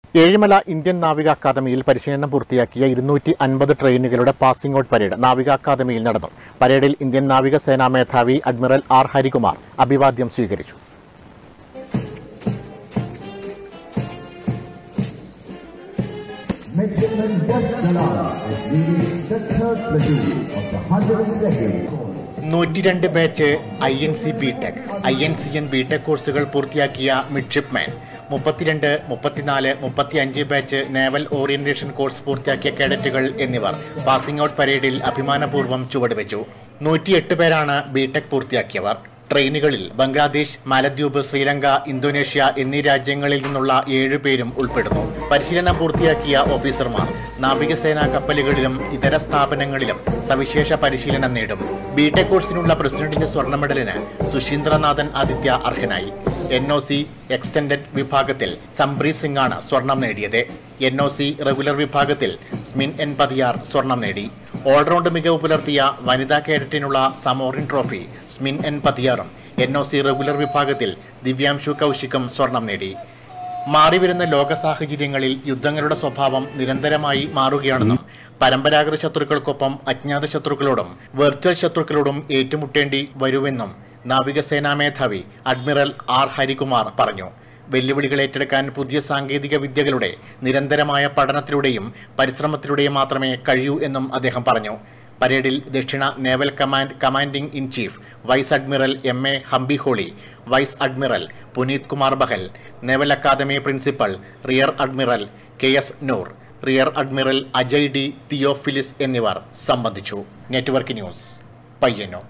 Ezhimala Indian നാവിക അക്കാദമിയിൽ പരിശീലനം പൂർത്തിയാക്കിയ ഇരുന്നൂറ്റി അൻപത് ട്രെയിനുകളുടെ പാസിംഗ് ഔട്ട് പരേഡ് നാവിക അക്കാദമിയിൽ നടന്നു പരേഡിൽ ഇന്ത്യൻ നാവികസേനാ മേധാവി അഡ്മിറൽ ആർ ഹരികുമാർ അഭിവാദ്യം സ്വീകരിച്ചു Midshipman Gus Dalal is leading the third platoon of the 102nd നൂറ്റിരണ്ട് batch I N C B tech I N C N B tech കോഴ്സുകൾ പൂർത്തിയാക്കിയ മിഡ്ഷിപ്മാൻ മുപ്പത്തിരണ്ട് മുപ്പത്തിനാല് മുപ്പത്തിയഞ്ച് ബാച്ച് നേവൽ ഓറിയന്റേഷൻ കോഴ്സ് പൂർത്തിയാക്കിയ കേഡറ്റുകൾ എന്നിവർ പാസിംഗ് ഔട്ട് പരേഡിൽ അഭിമാനപൂർവ്വം ചുവടുവെച്ചു നൂറ്റിയെട്ട് പേരാണ് ബി ടെക് പൂർത്തിയാക്കിയവർ ട്രെയിനുകളിൽ ബംഗ്ലാദേശ് മാലദ്വീപ് ശ്രീലങ്ക ഇന്തോനേഷ്യ എന്നീ രാജ്യങ്ങളിൽ നിന്നുള്ള ഏഴ് പേരും ഉൾപ്പെടുന്നു പരിശീലനം പൂർത്തിയാക്കിയ ഓഫീസർമാർ നാവികസേനാ കപ്പലുകളിലും ഇതര സ്ഥാപനങ്ങളിലും സവിശേഷ പരിശീലനം നേടും ബിടെക് കോഴ്സിനുള്ള പ്രസിഡന്റിന്റെ സ്വർണ്ണ മെഡലിന് സുശീന്ദ്രനാഥൻ ആദിത്യ അർഹനായി എൻ ഒ സി എക്സ്റ്റൻഡഡ് വിഭാഗത്തിൽ സംപ്രീത് സിംഗാണ് സ്വർണം നേടിയത് എൻ ഒ സി റെഗുലർ വിഭാഗത്തിൽ സ്മിൻ എൻ പതിയാർ സ്വർണം നേടി ഓൾറൗണ്ട് മികവ് പുലർത്തിയ വനിതാ കേഡറ്റിനുള്ള സമോറിൻ ട്രോഫി സ്മിൻ എൻ പതിയാറും എൻ ഒ സി റെഗുലർ വിഭാഗത്തിൽ ദിവ്യാംശു കൗശികം സ്വർണം നേടി മാറിവരുന്ന ലോക സാഹചര്യങ്ങളിൽ യുദ്ധങ്ങളുടെ സ്വഭാവം നിരന്തരമായി മാറുകയാണെന്നും പരമ്പരാഗത ശത്രുക്കൾക്കൊപ്പം അജ്ഞാത ശത്രുക്കളോടും വെർച്വൽ ശത്രുക്കളോടും ഏറ്റുമുട്ടേണ്ടി വരുമെന്നും നാവികസേനാ മേധാവി അഡ്മിറൽ ആർ ഹരികുമാർ പറഞ്ഞു വെല്ലുവിളികൾ ഏറ്റെടുക്കാൻ പുതിയ സാങ്കേതിക വിദ്യകളുടെ നിരന്തരമായ പഠനത്തിലൂടെയും പരിശ്രമത്തിലൂടെയും മാത്രമേ കഴിയൂ എന്നും അദ്ദേഹം പറഞ്ഞു പരേഡിൽ ദക്ഷിണ naval command commanding in chief vice admiral M A Hampiholi vice admiral Puneet Kumar Bahl naval academy principal rear admiral K S Noor rear admiral Ajay D Theophilus എന്നിവർ സംബന്ധിച്ചു നെറ്റ്വർക്ക് ന്യൂസ് പയ്യന്നൂർ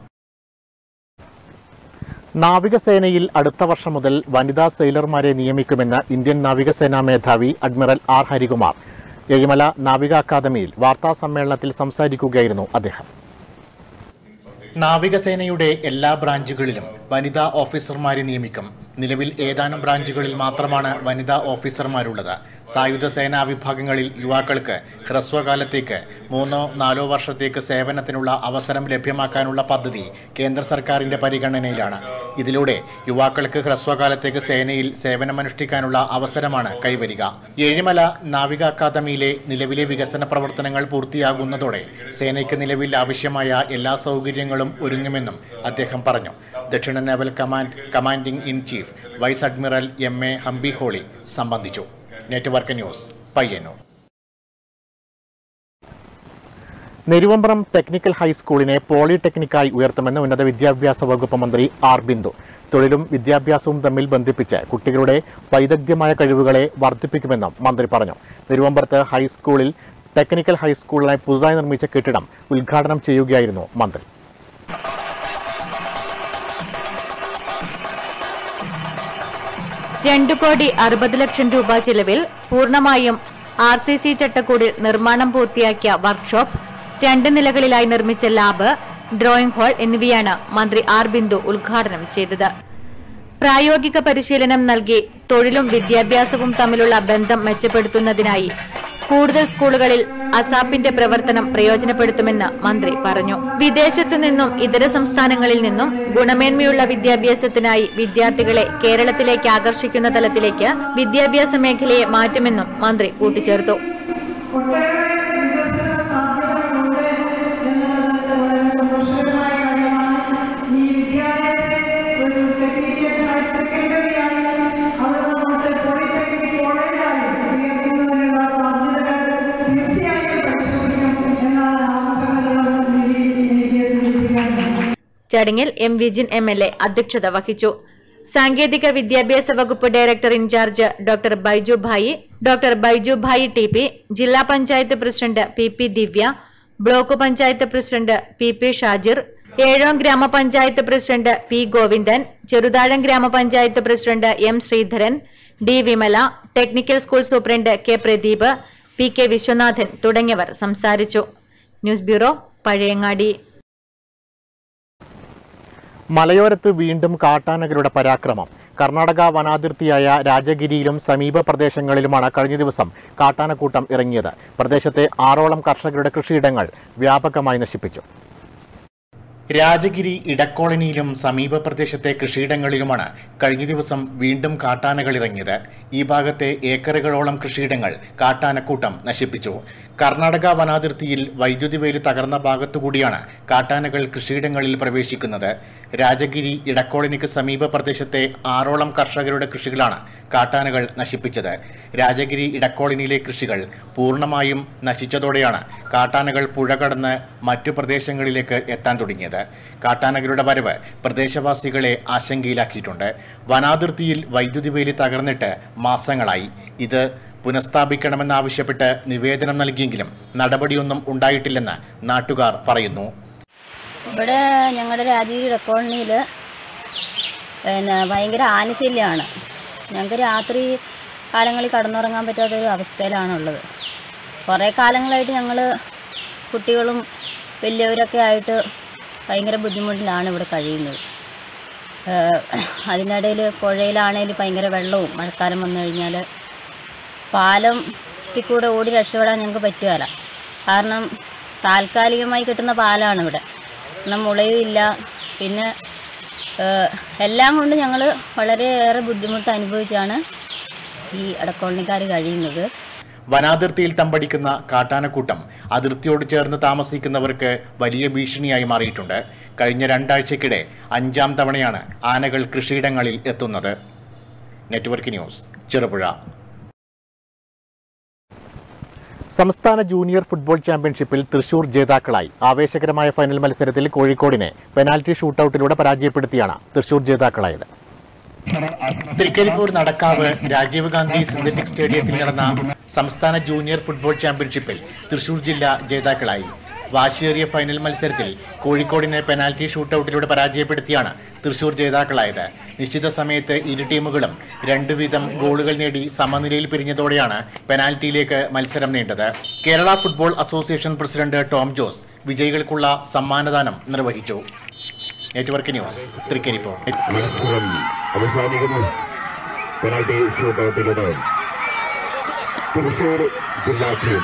നാവികസേനയിൽ അടുത്ത വർഷം മുതൽ വനിതാ സെയിലർമാരെ നിയമിക്കുമെന്ന് ഇന്ത്യൻ നാവികസേനാ മേധാവി അഡ്മിറൽ ആർ ഹരികുമാർ ഏഴിമല നാവിക അക്കാദമിയിൽ വാർത്താ സമ്മേളനത്തിൽ സംസാരിക്കുകയായിരുന്നു അദ്ദേഹം നാവികസേനയുടെ എല്ലാ ബ്രാഞ്ചുകളിലും വനിതാ ഓഫീസർമാരെ നിയമിക്കും നിലവിൽ ഏതാനും ബ്രാഞ്ചുകളിൽ മാത്രമാണ് വനിതാ ഓഫീസർമാരുള്ളത് സായുധ സേനാ വിഭാഗങ്ങളിൽ യുവാക്കൾക്ക് ഹ്രസ്വകാലത്തേക്ക് മൂന്നോ നാലോ വർഷത്തേക്ക് സേവനത്തിനുള്ള അവസരം ലഭ്യമാക്കാനുള്ള പദ്ധതി കേന്ദ്ര സർക്കാരിന്റെ പരിഗണനയിലാണ് ഇതിലൂടെ യുവാക്കൾക്ക് ഹ്രസ്വകാലത്തേക്ക് സേനയിൽ സേവനമനുഷ്ഠിക്കാനുള്ള അവസരമാണ് കൈവരിക ഏഴിമല നാവിക അക്കാദമിയിലെ നിലവിലെ വികസന പ്രവർത്തനങ്ങൾ പൂർത്തിയാകുന്നതോടെ സേനയ്ക്ക് നിലവിൽ ആവശ്യമായ എല്ലാ സൗകര്യങ്ങളും ഒരുങ്ങുമെന്നും അദ്ദേഹം പറഞ്ഞു ദക്ഷിണ naval command commanding in chief vice admiral M A Hampiholi സംബന്ധിച്ചു network news Payyanur Neruvambram technical ഹൈസ്കൂളിനെ പോളിടെക്നിക്കായി ഉയർത്തുമെന്ന് ഉന്നത വിദ്യാഭ്യാസ വകുപ്പ് മന്ത്രി ആർ ബിന്ദു തൊഴിലും വിദ്യാഭ്യാസവും തമ്മിൽ ബന്ധിപ്പിച്ച് കുട്ടികളുടെ വൈദഗ്ധ്യമായ കഴിവുകളെ വർദ്ധിപ്പിക്കുമെന്നും മന്ത്രി പറഞ്ഞു നെരുവമ്പ്രത്ത് ഹൈസ്കൂളിൽ ടെക്നിക്കൽ ഹൈസ്കൂളിനായി പുതുതായി നിർമ്മിച്ച കെട്ടിടം ഉദ്ഘാടനം ചെയ്യുകയായിരുന്നു മന്ത്രി രണ്ടു കോടി അറുപത് ലക്ഷം രൂപ ചെലവിൽ പൂർണ്ണമായും ആർ സി സി ചട്ടക്കൂടിൽ നിർമ്മാണം പൂർത്തിയാക്കിയ വർക്ക്ഷോപ്പ് രണ്ട് നിലകളിലായി നിർമ്മിച്ച ലാബ് ഡ്രോയിംഗ് ഹാൾ എന്നിവയാണ് മന്ത്രി ആർ ബിന്ദു ഉദ്ഘാടനം ചെയ്തത് പ്രായോഗിക പരിശീലനം നൽകി തൊഴിലും വിദ്യാഭ്യാസവും തമ്മിലുള്ള ബന്ധം മെച്ചപ്പെടുത്തുന്നതിനായി കൂടുതൽ സ്കൂളുകളിൽ അസാപ്പിന്റെ പ്രവർത്തനം പ്രയോജനപ്പെടുത്തുമെന്ന് മന്ത്രി പറഞ്ഞു വിദേശത്തു നിന്നും ഇതര സംസ്ഥാനങ്ങളിൽ നിന്നും ഗുണമേന്മയുള്ള വിദ്യാഭ്യാസത്തിനായി വിദ്യാർത്ഥികളെ കേരളത്തിലേക്ക് ആകർഷിക്കുന്ന തലത്തിലേക്ക് വിദ്യാഭ്യാസ മേഖലയെ മാറ്റുമെന്നും മന്ത്രി കൂട്ടിച്ചേർത്തു ചടങ്ങിൽ M Vijin M L A അധ്യക്ഷത വഹിച്ചു സാങ്കേതിക വിദ്യാഭ്യാസ വകുപ്പ് director in charge doctor Baiju Bhai doctor Baiju Bhai T P ജില്ലാ panchayat president P P Divya block panchayat president P P Shajir Ezhome grama panchayat president P Govindan Cheruthazham grama panchayat president M Sreedharan D Vimala technical school superintendent K Pradeep P K Viswanathan തുടങ്ങിയവർ സംസാരിച്ചു ന്യൂസ് ബ്യൂറോ പഴയങ്ങാടി മലയോരത്ത് വീണ്ടും കാട്ടാനകളുടെ പരാക്രമം കർണാടക വനാതിർത്തിയായ രാജഗിരിയിലും സമീപ പ്രദേശങ്ങളിലുമാണ് കഴിഞ്ഞ ദിവസം കാട്ടാനക്കൂട്ടം ഇറങ്ങിയത് പ്രദേശത്തെ ആറോളം കർഷകരുടെ കൃഷിയിടങ്ങൾ വ്യാപകമായി നശിപ്പിച്ചു രാജഗിരി ഇടക്കോളനിയിലും സമീപ പ്രദേശത്തെ കൃഷിയിടങ്ങളിലുമാണ് കഴിഞ്ഞ ദിവസം വീണ്ടും കാട്ടാനകൾ ഇറങ്ങിയത് ഈ ഭാഗത്തെ ഏക്കറുകളോളം കൃഷിയിടങ്ങൾ കാട്ടാനക്കൂട്ടം നശിപ്പിച്ചു കർണാടക വനാതിർത്തിയിൽ വൈദ്യുതി വേലി തകർന്ന ഭാഗത്തുകൂടിയാണ് കാട്ടാനകൾ കൃഷിയിടങ്ങളിൽ പ്രവേശിക്കുന്നത് രാജഗിരി ഇടക്കോളനിക്ക് സമീപ പ്രദേശത്തെ ആറോളം കർഷകരുടെ കൃഷികളാണ് കാട്ടാനകൾ നശിപ്പിച്ചത് രാജഗിരി ഇടക്കോളനിയിലെ കൃഷികൾ പൂർണ്ണമായും നശിച്ചതോടെയാണ് കാട്ടാനകൾ പുഴ കടന്ന് മറ്റു പ്രദേശങ്ങളിലേക്ക് എത്താൻ തുടങ്ങിയത് കാട്ടാനകളുടെ വരവ് പ്രദേശവാസികളെ ആശങ്കയിലാക്കിയിട്ടുണ്ട് വനാതിർത്തിയിൽ വൈദ്യുതി വേലി തകർന്നിട്ട് മാസങ്ങളായി ഇത് പുനഃസ്ഥാപിക്കണമെന്നാവശ്യപ്പെട്ട് നിവേദനം നൽകിയെങ്കിലും നടപടിയൊന്നും ഉണ്ടായിട്ടില്ലെന്ന് നാട്ടുകാർ പറയുന്നു ഇവിടെ ഞങ്ങളുടെ രാജീവ് റെക്കോർഡിനിയിൽ പിന്നെ ഭയങ്കര ആനശല്യമാണ് ഞങ്ങൾക്ക് രാത്രി കാലങ്ങളിൽ കടന്നുറങ്ങാൻ പറ്റാത്തൊരു അവസ്ഥയിലാണുള്ളത് കുറേ കാലങ്ങളായിട്ട് ഞങ്ങൾ കുട്ടികളും വലിയവരൊക്കെ ആയിട്ട് ഭയങ്കര ബുദ്ധിമുട്ടിലാണ് ഇവിടെ കഴിയുന്നത് ഏഹ് അതിനിടയിൽ പുഴയിലാണെങ്കിൽ ഭയങ്കര വെള്ളവും മഴക്കാലം വന്നു കഴിഞ്ഞാൽ പാലത്തിൽ കൂടെ ഓടി രക്ഷപ്പെടാൻ ഞങ്ങൾക്ക് പറ്റുകയില്ല കാരണം താൽക്കാലികമായി കിട്ടുന്ന പാലാണ് ഇവിടെ എന്നാൽ മുളയും ഇല്ല പിന്നെ ഏഹ്, എല്ലാം കൊണ്ട് ഞങ്ങൾ വളരെയേറെ ബുദ്ധിമുട്ട് അനുഭവിച്ചാണ് ഈ അടക്കോളനിക്കാർ കഴിയുന്നത് വനാതിർത്തിയിൽ തമ്പടിക്കുന്ന കാട്ടാനക്കൂട്ടം അതിർത്തിയോട് ചേർന്ന് താമസിക്കുന്നവർക്ക് വലിയ ഭീഷണിയായി മാറിയിട്ടുണ്ട് കഴിഞ്ഞ രണ്ടാഴ്ചക്കിടെ അഞ്ചാം തവണയാണ് ആനകൾ കൃഷിയിടങ്ങളിൽ എത്തുന്നത് നെറ്റ്വർക്ക് ന്യൂസ് ചെറുപുഴ സംസ്ഥാന ജൂനിയർ ഫുട്ബോൾ ചാമ്പ്യൻഷിപ്പിൽ തൃശൂർ ജേതാക്കളായി ആവേശകരമായ ഫൈനൽ മത്സരത്തിൽ കോഴിക്കോടിനെ പെനാൽറ്റി ഷൂട്ടൌട്ടിലൂടെ പരാജയപ്പെടുത്തിയാണ് തൃശൂർ ജേതാക്കളായത് തൃക്കരിപ്പൂർ നടക്കാവ് രാജീവ് ഗാന്ധി സിന്തറ്റിക് സ്റ്റേഡിയത്തിൽ നടന്ന സംസ്ഥാന ജൂനിയർ ഫുട്ബോൾ ചാമ്പ്യൻഷിപ്പിൽ തൃശൂർ ജില്ല ജേതാക്കളായി വാശിയേറിയ ഫൈനൽ മത്സരത്തിൽ കോഴിക്കോടിനെ പെനാൽറ്റി ഷൂട്ടൌട്ടിലൂടെ പരാജയപ്പെടുത്തിയാണ് തൃശൂർ ജേതാക്കളായത് നിശ്ചിത സമയത്ത് ഇരു ടീമുകളും രണ്ടു വീതം ഗോളുകൾ നേടി സമനിലയിൽ പിരിഞ്ഞതോടെയാണ് പെനാൽറ്റിയിലേക്ക് മത്സരം നീണ്ടത് Kerala football association president Tom Jose വിജയികൾക്കുള്ള സമ്മാനദാനം നിർവഹിച്ചു നെറ്റ്വർക്ക് ന്യൂസ് തൃക്കരിപ്പൂർ മത്സരം അവസാനിക്കുന്നു പെനാൽറ്റി ഷൂട്ടൌട്ടിലൂടെ തൃശൂർ ജില്ലാ ടീം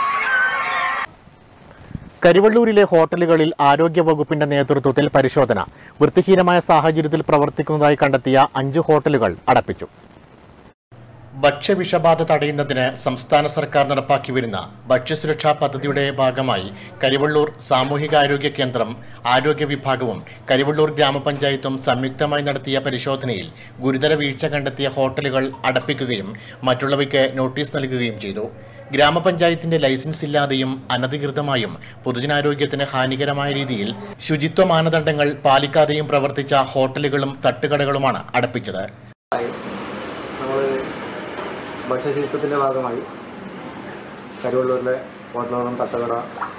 കരിവള്ളൂരിലെ ഹോട്ടലുകളിൽ ആരോഗ്യ വകുപ്പിന്റെ നേതൃത്വത്തിൽ പരിശോധന വൃത്തിഹീനമായ സാഹചര്യത്തിൽ പ്രവർത്തിക്കുന്നതായി കണ്ടെത്തിയ അഞ്ച് ഹോട്ടലുകൾ അടപ്പിച്ചു ഭക്ഷ്യവിഷബാധ തടയുന്നതിന് സംസ്ഥാന സർക്കാർ നടപ്പാക്കി വരുന്ന ഭക്ഷ്യസുരക്ഷാ പദ്ധതിയുടെ ഭാഗമായി കരിവള്ളൂർ സാമൂഹികാരോഗ്യ കേന്ദ്രം ആരോഗ്യ വിഭാഗവും കരിവള്ളൂർ ഗ്രാമപഞ്ചായത്തും സംയുക്തമായി നടത്തിയ പരിശോധനയിൽ ഗുരുതര വീഴ്ച കണ്ടെത്തിയ ഹോട്ടലുകൾ അടപ്പിക്കുകയും മറ്റുള്ളവയ്ക്ക് നോട്ടീസ് നൽകുകയും ചെയ്തു ഗ്രാമപഞ്ചായത്തിന്റെ ലൈസൻസ് ഇല്ലാതെയും അനധികൃതമായും പൊതുജനാരോഗ്യത്തിന് ഹാനികരമായ രീതിയിൽ ശുചിത്വ മാനദണ്ഡങ്ങൾ പാലിക്കാതെയും പ്രവർത്തിച്ച ഹോട്ടലുകളും തട്ടുകടകളുമാണ് അടപ്പിച്ചത് നമ്മൾ ഭക്ഷ്യശുചിത്വത്തിൻ്റെ ഭാഗമായി കരുവള്ളൂരിലെ ഹോട്ടലുകളും തട്ടുകട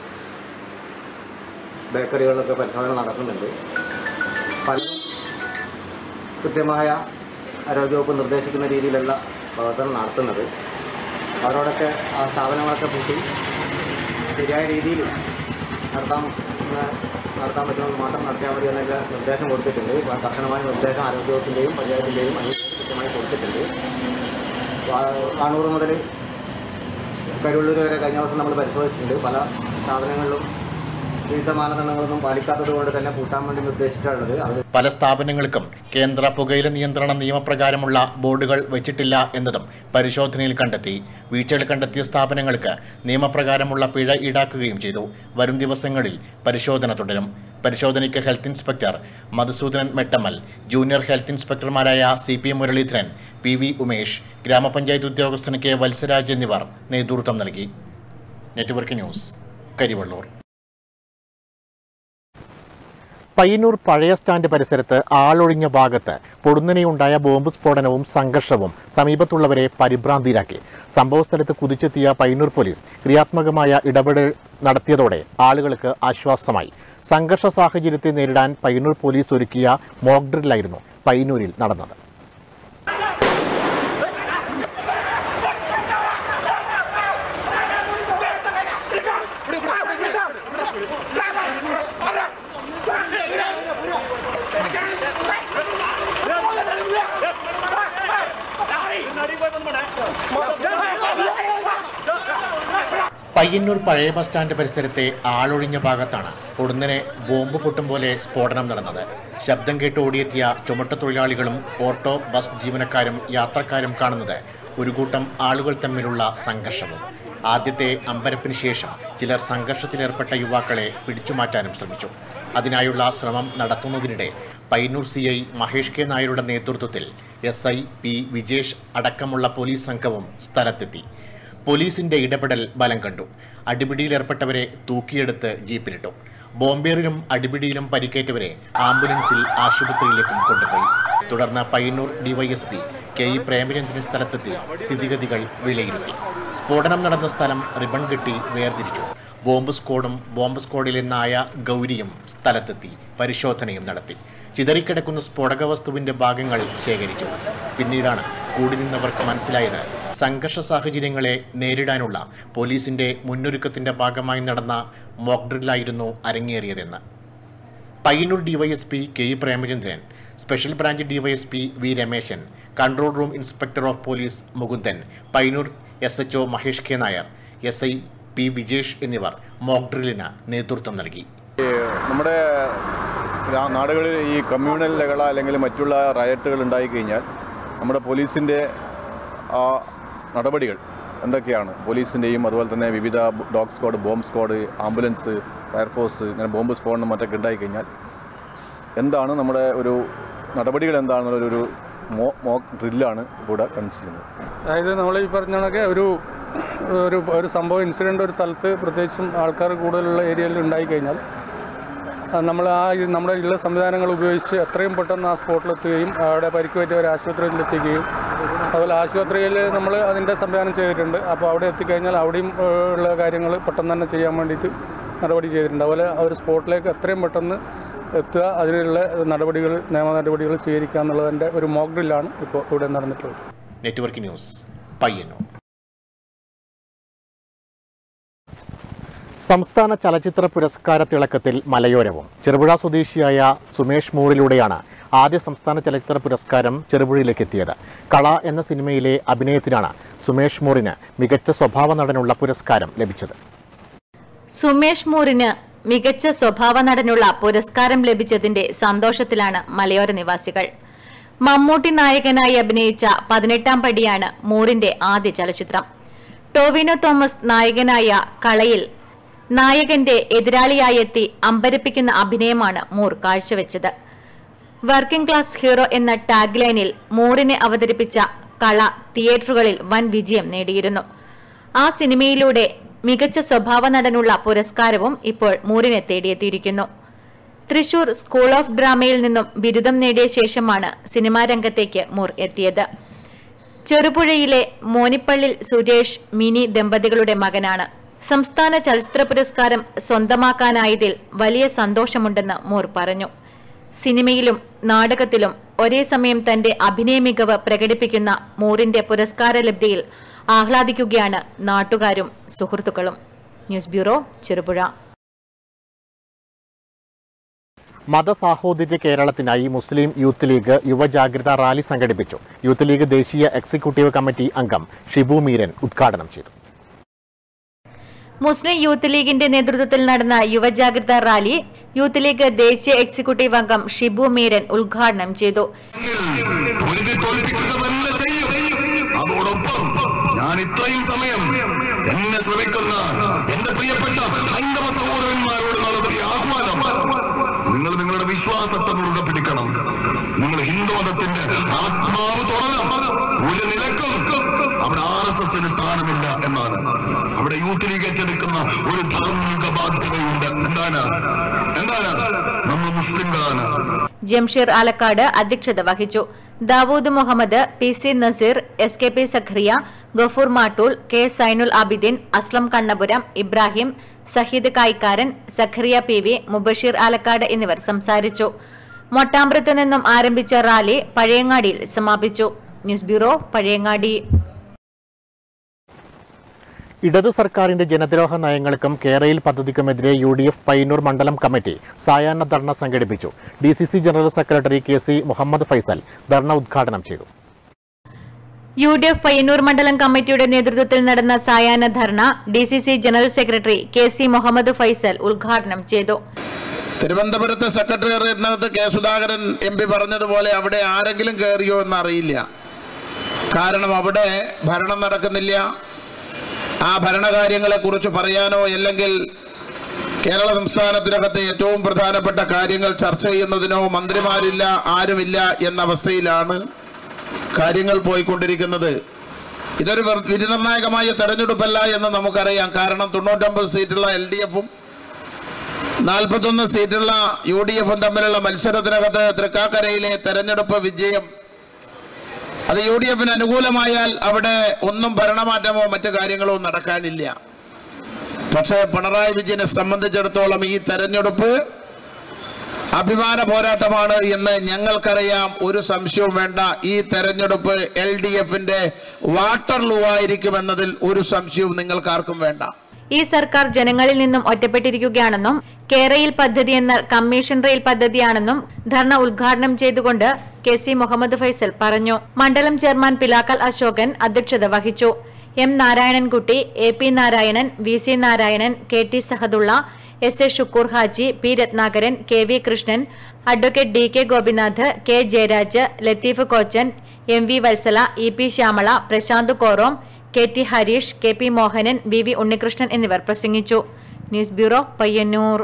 ബേക്കറികളിലൊക്കെ പരിശോധന നടക്കുന്നുണ്ട് പലരും കൃത്യമായ ആരോഗ്യവകുപ്പ് നിർദ്ദേശിക്കുന്ന രീതിയിലുള്ള പ്രവർത്തനം നടത്തുന്നത് അവരോടൊക്കെ ആ സ്ഥാപനങ്ങളൊക്കെ പൂട്ടി ശരിയായ രീതിയിൽ നടത്താൻ ഏഹ്, നടത്താൻ പറ്റുമെന്ന് മാത്രം നടത്തിയാൽ മതി എന്നൊക്കെ നിർദ്ദേശം കൊടുത്തിട്ടുണ്ട് ഇപ്പോൾ കർശനമായ നിർദ്ദേശം ആരോഗ്യവകുപ്പിൻ്റെയും പഞ്ചായത്തിൻ്റെയും കൃത്യമായി കൊടുത്തിട്ടുണ്ട് വാ- വാണൂർ മുതൽ കരുവള്ളൂർ വരെ കഴിഞ്ഞ ദിവസം നമ്മൾ പരിശോധിച്ചിട്ടുണ്ട് പല സ്ഥാപനങ്ങളിലും വിവിധ മാനദണ്ഡങ്ങളൊന്നും പാലിക്കാത്തത് കൊണ്ട് തന്നെ പൂട്ടാൻ വേണ്ടി നിർദ്ദേശിച്ചിട്ടുള്ളത് അവർ പല സ്ഥാപനങ്ങൾക്കും കേന്ദ്ര പുകയില നിയന്ത്രണ നിയമപ്രകാരമുള്ള ബോർഡുകൾ വെച്ചിട്ടില്ല എന്നതും പരിശോധനയിൽ കണ്ടെത്തി വീഴ്ചകൾ കണ്ടെത്തിയ സ്ഥാപനങ്ങൾക്ക് നിയമപ്രകാരമുള്ള പിഴ ഈടാക്കുകയും ചെയ്തു വരും ദിവസങ്ങളിൽ പരിശോധന തുടരും പരിശോധനയ്ക്ക് health inspector Madhusoodanan Mettammal junior health ഇൻസ്പെക്ടർമാരായ C P Muraleedharan P V Umesh ഗ്രാമപഞ്ചായത്ത് ഉദ്യോഗസ്ഥന് കെ വത്സരാജ് എന്നിവർ നേതൃത്വം നൽകി നെറ്റ്വർക്ക് ന്യൂസ് കരിവള്ളൂർ പയ്യന്നൂർ പഴയ സ്റ്റാൻഡ് പരിസരത്ത് ആളൊഴിഞ്ഞ ഭാഗത്ത് പൊടുന്നനെയുണ്ടായ ബോംബ് സ്ഫോടനവും സംഘർഷവും സമീപത്തുള്ളവരെ പരിഭ്രാന്തിയിലാക്കി സംഭവസ്ഥലത്ത് കുതിച്ചെത്തിയ പയ്യന്നൂർ പോലീസ് ക്രിയാത്മകമായ ഇടപെടൽ നടത്തിയതോടെ ആളുകൾക്ക് ആശ്വാസമായി സംഘർഷ സാഹചര്യത്തെ നേരിടാൻ പയ്യന്നൂർ പോലീസ് ഒരുക്കിയ മോക്ക് ഡ്രില്ലായിരുന്നു പയ്യന്നൂരിൽ നടന്നത് പയ്യന്നൂർ പഴയ ബസ് സ്റ്റാൻഡ് പരിസരത്തെ ആളൊഴിഞ്ഞ ഭാഗത്താണ് പൊടുന്നനെ ബോംബ് പൊട്ടും പോലെ സ്ഫോടനം നടന്നത് ശബ്ദം കേട്ട് ഓടിയെത്തിയ ചുമട്ടുതൊഴിലാളികളും ഓട്ടോ ബസ് ജീവനക്കാരും യാത്രക്കാരും കാണുന്നത് ഒരു കൂട്ടം ആളുകൾ തമ്മിലുള്ള സംഘർഷവും ആദ്യത്തെ അമ്പരപ്പിന് ശേഷം ചിലർ സംഘർഷത്തിലേർപ്പെട്ട യുവാക്കളെ പിടിച്ചുമാറ്റാനും ശ്രമിച്ചു അതിനായുള്ള ശ്രമം നടത്തുന്നതിനിടെ Payyanur C I Mahesh K നായരുടെ നേതൃത്വത്തിൽ എസ് ഐ പി വിജേഷ് അടക്കമുള്ള പോലീസ് സംഘവും സ്ഥലത്തെത്തി പോലീസിന്റെ ഇടപെടൽ ബലം കണ്ടു അടിപിടിയിലേർപ്പെട്ടവരെ തൂക്കിയെടുത്ത് ജീപ്പിലിട്ടു ബോംബേറിലും അടിപിടിയിലും പരിക്കേറ്റവരെ ആംബുലൻസിൽ ആശുപത്രിയിലേക്കും കൊണ്ടുപോയി തുടർന്ന് Payyanur DySP K E Premachandran സ്ഥലത്തെത്തി സ്ഥിതിഗതികൾ വിലയിരുത്തി സ്ഫോടനം നടന്ന സ്ഥലം റിബൺ കെട്ടി വേർതിരിച്ചു ബോംബ് സ്ക്വാഡും ബോംബ് സ്ക്വാഡിലെ നായ ഗൗരിയും സ്ഥലത്തെത്തി പരിശോധനയും നടത്തി ചിതറിക്കിടക്കുന്ന സ്ഫോടക വസ്തുവിന്റെ ഭാഗങ്ങൾ ശേഖരിച്ചു പിന്നീടാണ് കൂടി നിന്നവർക്ക് മനസ്സിലായത് സംഘർഷ സാഹചര്യങ്ങളെ നേരിടാനുള്ള പോലീസിന്റെ മുന്നൊരുക്കത്തിന്റെ ഭാഗമായി നടന്ന മോക്ക് ഡ്രില്ലായിരുന്നു അരങ്ങേറിയതെന്ന് Payyanur DySP K E Premachandran special branch DySP V Rameshan control room inspector of police Mukundan Payyanur S H Mahesh K Nair S I P Vijesh എന്നിവർ മോക്ക് ഡ്രില്ലിന് നേതൃത്വം നൽകി നമ്മുടെ രാ- നാടുകളിൽ ഈ കമ്മ്യൂണൽ ലഹള അല്ലെങ്കിൽ മറ്റുള്ള റയറ്റുകൾ ഉണ്ടായിക്കഴിഞ്ഞാൽ നമ്മുടെ പോലീസിൻ്റെ ആ നടപടികൾ എന്തൊക്കെയാണ് പോലീസിൻ്റെയും അതുപോലെ തന്നെ വിവിധ dog squad bomb squad ambulance fire force ഇങ്ങനെ ബോംബ് സ്ക്വാഡിനും മറ്റൊക്കെ ഉണ്ടായിക്കഴിഞ്ഞാൽ എന്താണ് നമ്മുടെ ഒരു നടപടികൾ എന്താണെന്നുള്ളൊരു മോ മോക്ക് ഡ്രില്ലാണ് ഇവിടെ കാണിച്ചിരുന്നത് അതായത് നമ്മൾ ഈ പറഞ്ഞ കണക്ക് ഒരു ഒരു ഒരു സംഭവം ഇൻസിഡൻ്റ് ഒരു സ്ഥലത്ത് പ്രത്യേകിച്ചും ആൾക്കാർ കൂടുതലുള്ള ഏരിയയിൽ ഉണ്ടായിക്കഴിഞ്ഞാൽ നമ്മൾ ആ ഈ നമ്മുടെ ഉള്ള സംവിധാനങ്ങൾ ഉപയോഗിച്ച് എത്രയും പെട്ടെന്ന് ആ സ്പോട്ടിലെത്തുകയും അവിടെ പരിക്ക് പറ്റിയവരെ ആശുപത്രിയിൽ എത്തിക്കുകയും അതുപോലെ ആശുപത്രിയിൽ നമ്മൾ അതിൻ്റെ സംവിധാനം ചെയ്തിട്ടുണ്ട് അപ്പോൾ അവിടെ എത്തിക്കഴിഞ്ഞാൽ അവിടെയും ഏഹ്, ഉള്ള കാര്യങ്ങൾ പെട്ടെന്ന് തന്നെ ചെയ്യാൻ വേണ്ടിയിട്ട് നടപടി ചെയ്തിട്ടുണ്ട് അതുപോലെ ആ ഒരു സ്പോട്ടിലേക്ക് എത്രയും പെട്ടെന്ന് എത്തുക അതിനുള്ള നടപടികൾ നിയമ നടപടികൾ സ്വീകരിക്കുക എന്നുള്ളതിൻ്റെ ഒരു മോക്ക് ഡ്രില്ലാണ് ഇപ്പോൾ ഇവിടെ നടന്നിട്ടുള്ളത് നെറ്റ്വർക്ക് ന്യൂസ് പയ്യന്നൂർ സംസ്ഥാന ചലച്ചിത്ര പുരസ്കാര തിളക്കത്തിൽ മലയോരവും ചെറുപുഴ സ്വദേശിയായ സുമേഷ് മൂറിലൂടെയാണ് ആദ്യ സംസ്ഥാന ചലച്ചിത്ര പുരസ്കാരം ചെറുപുഴയിലേക്ക് എത്തിയത് കള എന്ന സിനിമയിലെ അഭിനയത്തിനാണ് സുമേഷ് മൂറിന് മികച്ച സ്വഭാവ നടനുള്ള പുരസ്കാരം ലഭിച്ചത് സുമേഷ് മൂറിന് മികച്ച സ്വഭാവ നടനുള്ള പുരസ്കാരം ലഭിച്ചതിന്റെ സന്തോഷത്തിലാണ് മലയോര നിവാസികൾ മമ്മൂട്ടി നായകനായി അഭിനയിച്ച പതിനെട്ടാം പടിയാണ് മൂറിന്റെ ആദ്യ ചലച്ചിത്രം ടോവിനോ തോമസ് നായകനായ കളയിൽ നായകന്റെ എതിരാളിയായെത്തി അമ്പരപ്പിക്കുന്ന അഭിനയമാണ് മൂർ കാഴ്ചവെച്ചത് വർക്കിംഗ് ക്ലാസ് ഹീറോ എന്ന ടാഗ് ലൈനിൽ മൂറിനെ അവതരിപ്പിച്ച കള തിയേറ്ററുകളിൽ വൻ വിജയം നേടിയിരുന്നു ആ സിനിമയിലൂടെ മികച്ച സ്വഭാവ നടനുള്ള പുരസ്കാരവും ഇപ്പോൾ മൂറിനെ തേടിയെത്തിയിരിക്കുന്നു തൃശൂർ സ്കൂൾ ഓഫ് ഡ്രാമയിൽ നിന്നും ബിരുദം നേടിയ ശേഷമാണ് സിനിമാ രംഗത്തേക്ക് മൂർ എത്തിയത് ചെറുപുഴയിലെ മോനിപ്പള്ളിൽ സുരേഷ് മിനി ദമ്പതികളുടെ മകനാണ് സംസ്ഥാന ചലച്ചിത്ര പുരസ്കാരം സ്വന്തമാക്കാനായതിൽ വലിയ സന്തോഷമുണ്ടെന്ന് മൂർ പറഞ്ഞു സിനിമയിലും നാടകത്തിലും ഒരേ സമയം തന്റെ അഭിനയ മികവ് പ്രകടിപ്പിക്കുന്ന മൂറിന്റെ പുരസ്കാര ലബ്ധിയിൽ ആഹ്ലാദിക്കുകയാണ് നാട്ടുകാരും സുഹൃത്തുക്കളും ന്യൂസ് ബ്യൂറോ ചെറുപുഴ മതസാഹോദര്യ കേരളത്തിനായി മുസ്ലിം യൂത്ത് ലീഗ് യുവജാഗ്രത റാലി സംഘടിപ്പിച്ചു യൂത്ത് ലീഗ് ദേശീയ എക്സിക്യൂട്ടീവ് കമ്മിറ്റി അംഗം ഷിബു മീരൻ ഉദ്ഘാടനം ചെയ്തു മുസ്ലിം യൂത്ത് ലീഗിന്റെ നേതൃത്വത്തിൽ നടന്ന യുവജാഗ്രത റാലി യൂത്ത് ലീഗ് ദേശീയ എക്സിക്യൂട്ടീവ് അംഗം ഷിബു മീരൻ ഉദ്ഘാടനം ചെയ്തു പൊരുതി തോൽപ്പിക്കുക തന്നെ ചെയ്യും അതോടൊപ്പം ഞാൻ ഇത്രയും സമയം എന്നെ ശ്രമിക്കുന്ന എന്റെ പ്രിയപ്പെട്ട ഹൈന്ദവ സഹോദരന്മാരോട് നടത്തിയ ആഹ്വാനം നിങ്ങൾ നിങ്ങളുടെ വിശ്വാസത്തെ മുറുകെ പിടിക്കണം നിങ്ങൾ ഹിന്ദുമതത്തിന്റെ ആത്മാവ് തുറണം ഒരു നിലക്കും അവിടെ ആർ എസ് എസിന് സ്ഥാനമില്ല എന്നാണ് അവിടെ യൂത്ത് ലീഗ് ഏറ്റെടുക്കുന്ന ഒരു ധാർമ്മിക ബാധ്യതയുണ്ട് എന്താണ് എന്താണ് നമ്മൾ മുസ്ലിങ്ങളാണ് ജംഷീർ ആലക്കാട് അധ്യക്ഷത വഹിച്ചു Dawood Muhammad P C Naseer S K P Zakariya Gafoor Mattool K Sainul Abideen Aslam Kannapuram Ibrahim Saheed Kayikkaran Zakariya P V Mubasheer Alakkad എന്നിവർ സംസാരിച്ചു മൊട്ടാമ്പ്രത്ത് നിന്നും ആരംഭിച്ച റാലി പഴയങ്ങാടിയിൽ സമാപിച്ചു ന്യൂസ് ബ്യൂറോ പഴയങ്ങാടി ഇടതു സർക്കാരിന്റെ ജനദ്രോഹ നയങ്ങൾക്കും കേരയിൽ പദ്ധതിക്കുമെതിരെ യു ഡി എഫ് പയ്യന്നൂർ മണ്ഡലം കമ്മിറ്റി സായാഹ്ന ധർണ സംഘടിപ്പിച്ചു D C C general secretary K C Muhammad Faisal ധർണ ഉദ്ഘാടനം ചെയ്തു യു ഡി എഫ് പയ്യന്നൂർ മണ്ഡലം കമ്മിറ്റിയുടെ നേതൃത്വത്തിൽ നടന്ന സായാഹ്ന ധർണ D C C general secretary K C Muhammad Faisal ഉദ്ഘാടനം ചെയ്തു തിരുവനന്തപുരത്തെ സെക്രട്ടേറിയറ്റിനകത്ത് കെ സുധാകരൻ എം പി പറഞ്ഞതുപോലെ അവിടെ ആരെങ്കിലും കയറിയോ എന്ന് അറിയില്ല കാരണം അവിടെ ഭരണം നടക്കുന്നില്ല ആ ഭരണകാര്യങ്ങളെക്കുറിച്ച് പറയാനോ അല്ലെങ്കിൽ കേരള സംസ്ഥാനത്തിനകത്തെ ഏറ്റവും പ്രധാനപ്പെട്ട കാര്യങ്ങൾ ചർച്ച ചെയ്യുന്നതിനോ മന്ത്രിമാരില്ല ആരുമില്ല എന്ന അവസ്ഥയിലാണ് കാര്യങ്ങൾ പോയിക്കൊണ്ടിരിക്കുന്നത് ഇതൊരു വെർ- വിധിനിർണായകമായ തെരഞ്ഞെടുപ്പല്ല എന്ന് നമുക്കറിയാം കാരണം തൊണ്ണൂറ്റൊമ്പത് സീറ്റുള്ള എൽ ഡി എഫും നാൽപ്പത്തൊന്ന് സീറ്റുള്ള യു ഡി എഫും തമ്മിലുള്ള മത്സരത്തിനകത്ത് തൃക്കാക്കരയിലെ തെരഞ്ഞെടുപ്പ് വിജയം അത് യു ഡി എഫിന് അനുകൂലമായാൽ അവിടെ ഒന്നും ഭരണമാറ്റമോ മറ്റു കാര്യങ്ങളോ നടക്കാനില്ല പക്ഷേ പിണറായി വിജയനെ സംബന്ധിച്ചിടത്തോളം ഈ തെരഞ്ഞെടുപ്പ് അഭിമാന പോരാട്ടമാണ് എന്ന് ഞങ്ങൾക്കറിയാം ഒരു സംശയവും വേണ്ട ഈ തെരഞ്ഞെടുപ്പ് എൽ ഡി എഫിന്റെ വാട്ടർ ലൂ ആയിരിക്കുമെന്നതിൽ ഒരു സംശയവും നിങ്ങൾക്കാർക്കും വേണ്ട ഈ സർക്കാർ ജനങ്ങളിൽ നിന്നും ഒറ്റപ്പെട്ടിരിക്കുകയാണെന്നും കേരയിൽ പദ്ധതി എന്ന കമ്മീഷൻ റെയിൽ പദ്ധതിയാണെന്നും ധർണ ഉദ്ഘാടനം ചെയ്തുകൊണ്ട് കെ സി മുഹമ്മദ് ഫൈസൽ പറഞ്ഞു മണ്ഡലം ചെയർമാൻ പിലാക്കൽ അശോകൻ അധ്യക്ഷത വഹിച്ചു M Narayanankutty A P Narayanan V C Narayanan K T Sahadulla S A Shukkur Haji P Ratnakaran K V Krishnan advocate D K Gopinath K Jayaraj Latheef Kochan M V Vatsala E P Shyamala Prashanth Korom K T Harish K P Mohanan V V Unnikrishnan എന്നിവർ പ്രസംഗിച്ചു news bureau Payyanur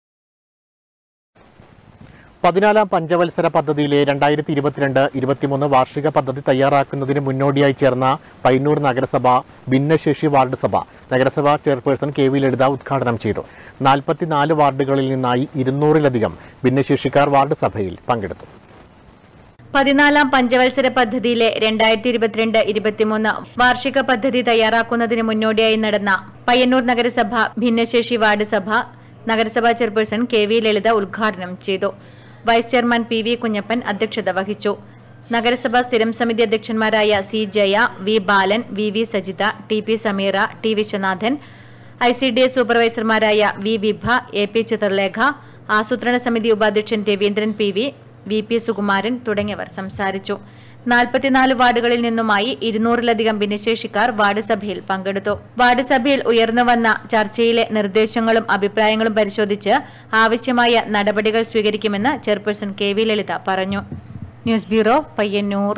പതിനാലാം പഞ്ചവത്സര പദ്ധതിയിലെ രണ്ടായിരത്തി ഇരുപത്തിരണ്ട് ഇരുപത്തിമൂന്ന് വാർഷിക പദ്ധതി തയ്യാറാക്കുന്നതിന് മുന്നോടിയായി ചേർന്ന പയ്യന്നൂർ നഗരസഭ ഭിന്നശേഷി വാർഡ് സഭ നഗരസഭാ ചെയർപേഴ്സൺ കെ വി ലളിത ഉദ്ഘാടനം ചെയ്തു നാൽപ്പത്തിനാല് വാർഡുകളിൽ നിന്നായി ഇരുന്നൂറിലധികം ഭിന്നശേഷിക്കാർ വാർഡ് സഭയിൽ പങ്കെടുത്തു പതിനാലാം പഞ്ചവത്സര പദ്ധതിയിലെ രണ്ടായിരത്തി ഇരുപത്തിരണ്ട് ഇരുപത്തിമൂന്ന് വാർഷിക പദ്ധതി തയ്യാറാക്കുന്നതിന് മുന്നോടിയായി നടന്ന പയ്യന്നൂർ നഗരസഭ ഭിന്നശേഷി വാർഡ് സഭ നഗരസഭാ ചെയർപേഴ്സൺ കെ വി ലളിത ഉദ്ഘാടനം ചെയ്തു vice chairman P V Kunhappan അധ്യക്ഷത വഹിച്ചു നഗരസഭാ സ്ഥിരം സമിതി അധ്യക്ഷന്മാരായ C Jaya V Balan V V Sajitha T P Sameera T Viswanathan I C D S സൂപ്പർവൈസർമാരായ V Vibha A P Chitralekha ആസൂത്രണ സമിതി ഉപാധ്യക്ഷൻ Raveendran P V V P Sukumaran തുടങ്ങിയവർ സംസാരിച്ചു നാൽപ്പത്തിനാല് വാർഡുകളിൽ നിന്നുമായി ഇരുന്നൂറിലധികം ഭിന്നശേഷിക്കാർ വാർഡ് സഭയിൽ പങ്കെടുത്തു വാർഡ് സഭയിൽ ഉയർന്നുവന്ന ചർച്ചയിലെ നിർദ്ദേശങ്ങളും അഭിപ്രായങ്ങളും പരിശോധിച്ച് ആവശ്യമായ നടപടികൾ സ്വീകരിക്കുമെന്ന് ചെയർപേഴ്സൺ കെ വി ലളിത പറഞ്ഞു ന്യൂസ് ബ്യൂറോ പയ്യന്നൂർ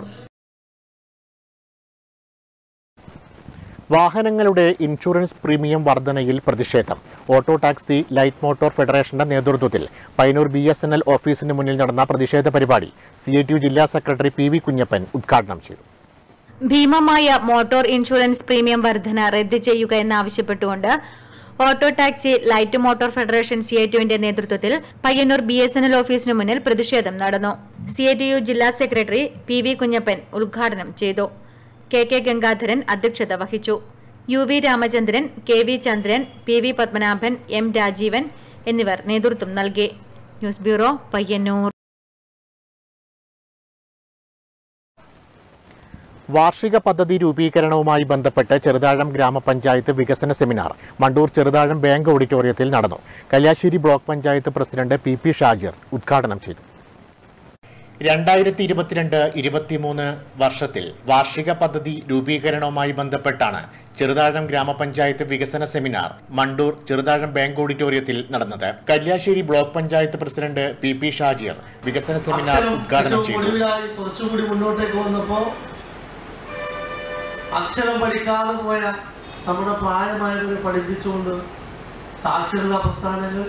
വാഹനങ്ങളുടെ ഇൻഷുറൻസ് പ്രീമിയം വർധനയിൽ പ്രതിഷേധം ഓട്ടോ ടാക്സി ലൈറ്റ് മോട്ടോർ ഫെഡറേഷന്റെ നേതൃത്വത്തിൽ Payyannur B S N L ഓഫീസിന് മുന്നിൽ നടന്ന പ്രതിഷേധ പരിപാടി സി ഐ ടി യു ജില്ലാ സെക്രട്ടറി പി വി കുഞ്ഞപ്പൻ ഉദ്ഘാടനം ചെയ്തു ഭീമമായ മോട്ടോർ ഇൻഷുറൻസ് പ്രീമിയം വർധന റദ്ദു ചെയ്യുക എന്നാവശ്യപ്പെട്ടുകൊണ്ട് auto taxi light motor federation C I ടിയുവിന്റെ നേതൃത്വത്തിൽ Payyannur B S N L ഓഫീസിന് മുന്നിൽ പ്രതിഷേധം നടന്നു സി ഐ ടി യു ജില്ലാ സെക്രട്ടറി പി വി കുഞ്ഞപ്പൻ ഉദ്ഘാടനം ചെയ്തു കെ കെ ഗംഗാധരൻ അധ്യക്ഷത വഹിച്ചു U V Ramachandran K V Chandran P V Padmanabhan M Rajeevan എന്നിവർ നേതൃത്വം നൽകി ന്യൂസ് ബ്യൂറോ പയ്യന്നൂർ വാർഷിക പദ്ധതി രൂപീകരണവുമായി ബന്ധപ്പെട്ട് ചെറുതാഴം ഗ്രാമപഞ്ചായത്ത് വികസന സെമിനാർ മണ്ടൂർ ചെറുതാഴം ബാങ്ക് ഓഡിറ്റോറിയത്തിൽ നടന്നു Kalliasseri block panchayat president P P Shajir ഉദ്ഘാടനം ചെയ്തു രണ്ടായിരത്തി ഇരുപത്തിരണ്ട് ഇരുപത്തിമൂന്ന് വർഷത്തിൽ വാർഷിക പദ്ധതി രൂപീകരണവുമായി ബന്ധപ്പെട്ടാണ് ചെറുതാഴം ഗ്രാമപഞ്ചായത്ത് വികസന സെമിനാർ മണ്ടൂർ ചെറുതാഴം ബാങ്ക് ഓഡിറ്റോറിയത്തിൽ നടന്നത് Kalliasseri block panchayat president P P Shajir വികസന സെമിനാർ അക്ഷരം ഉദ്ഘാടനം ഏറ്റവും ചെയ്തു ഒടുവിലായി കുറച്ചുകൂടി മുന്നോട്ടേക്ക് വന്നപ്പോ അക്ഷരം പഠിക്കാതെ പോയ നമ്മുടെ പ്രായമായവരെ പഠിപ്പിച്ചുകൊണ്ട് സാക്ഷരതാ പ്രസ്ഥാനങ്ങൾ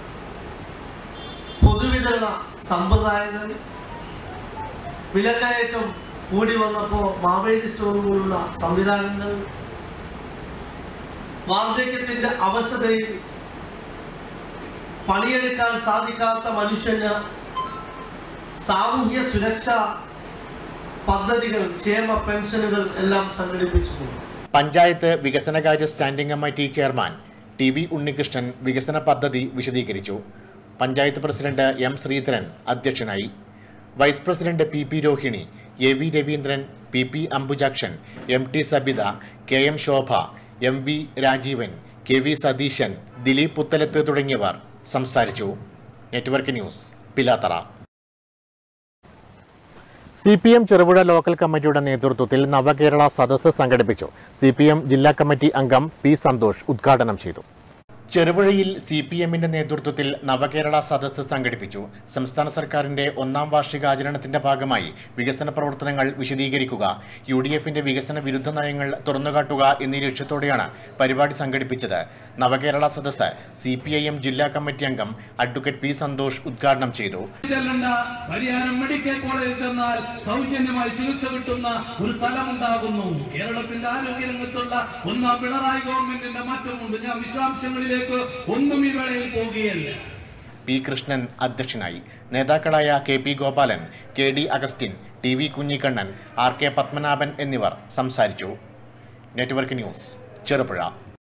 പൊതുവിതരണ സമ്പ്രദായങ്ങൾ വിലക്കയറ്റം കൂടി വന്നപ്പോൾ മാവേലി സ്റ്റോർ പോലുള്ള സംവിധാനങ്ങൾ വാർദ്ധക്യത്തിന്റെ അവശതയിൽ പണിയെടുക്കാൻ സാധിക്കാത്ത മനുഷ്യന് സാമൂഹ്യ സുരക്ഷാ പദ്ധതികൾ ക്ഷേമ പെൻഷനുകൾ എല്ലാം സംഘടിപ്പിച്ചിട്ടുണ്ട് പഞ്ചായത്ത് വികസനകാര്യ standing committee chairman T V Unnikrishnan വികസന പദ്ധതി വിശദീകരിച്ചു പഞ്ചായത്ത് പ്രസിഡന്റ് എം ശ്രീധരൻ അധ്യക്ഷനായി vice president P P Rohini A V Raveendran P P Ambujakshan M T Sabitha K M Shobha M V Rajeevan K V Satheesan Dileep Puthalath തുടങ്ങിയവർ സംസാരിച്ചു network news Pilathara C P M Cherupuzha local കമ്മിറ്റിയുടെ നേതൃത്വത്തിൽ നവകേരള സദസ്സ് സംഘടിപ്പിച്ചു സി പി എം ജില്ലാ കമ്മിറ്റി അംഗം പി സന്തോഷ് ഉദ്ഘാടനം ചെയ്തു ചെറുപുഴയിൽ സി പി എമ്മിന്റെ നേതൃത്വത്തിൽ നവകേരള സദസ്സ് സംഘടിപ്പിച്ചു സംസ്ഥാന സർക്കാരിന്റെ ഒന്നാം വാർഷികാചരണത്തിന്റെ ഭാഗമായി വികസന പ്രവർത്തനങ്ങൾ വിശദീകരിക്കുക യു ഡി എഫിന്റെ വികസന വിരുദ്ധ നയങ്ങൾ തുറന്നുകാട്ടുക എന്നീ ലക്ഷ്യത്തോടെയാണ് പരിപാടി സംഘടിപ്പിച്ചത് നവകേരള സദസ്സ് സി പി ഐ എം ജില്ലാ കമ്മിറ്റി അംഗം അഡ്വക്കേറ്റ് പി സന്തോഷ് ഉദ്ഘാടനം ചെയ്തു ചെല്ലേണ്ട പരിയാരം മെഡിക്കൽ കോളേജിൽ ചെന്നാൽ സൗജന്യമായി ചികിത്സ കിട്ടുന്ന ഒരു തലമുണ്ടാകുന്നു കേരളത്തിന്റെ ആരോഗ്യ രംഗത്തുള്ള ഒന്നാം പിണറായി ഗവൺമെന്റിന്റെ മാറ്റമുണ്ട് ഞാൻ വിശദാംശങ്ങളിലേക്ക് ഒന്നും ഈ വേളയിൽ പോകുകയല്ല പി കൃഷ്ണൻ അധ്യക്ഷനായി നേതാക്കളായ K P Gopalan K D Augustine T V Kunhikannan R K Padmanabhan എന്നിവർ സംസാരിച്ചു നെറ്റ്വർക്ക് ന്യൂസ് ചെറുപുഴ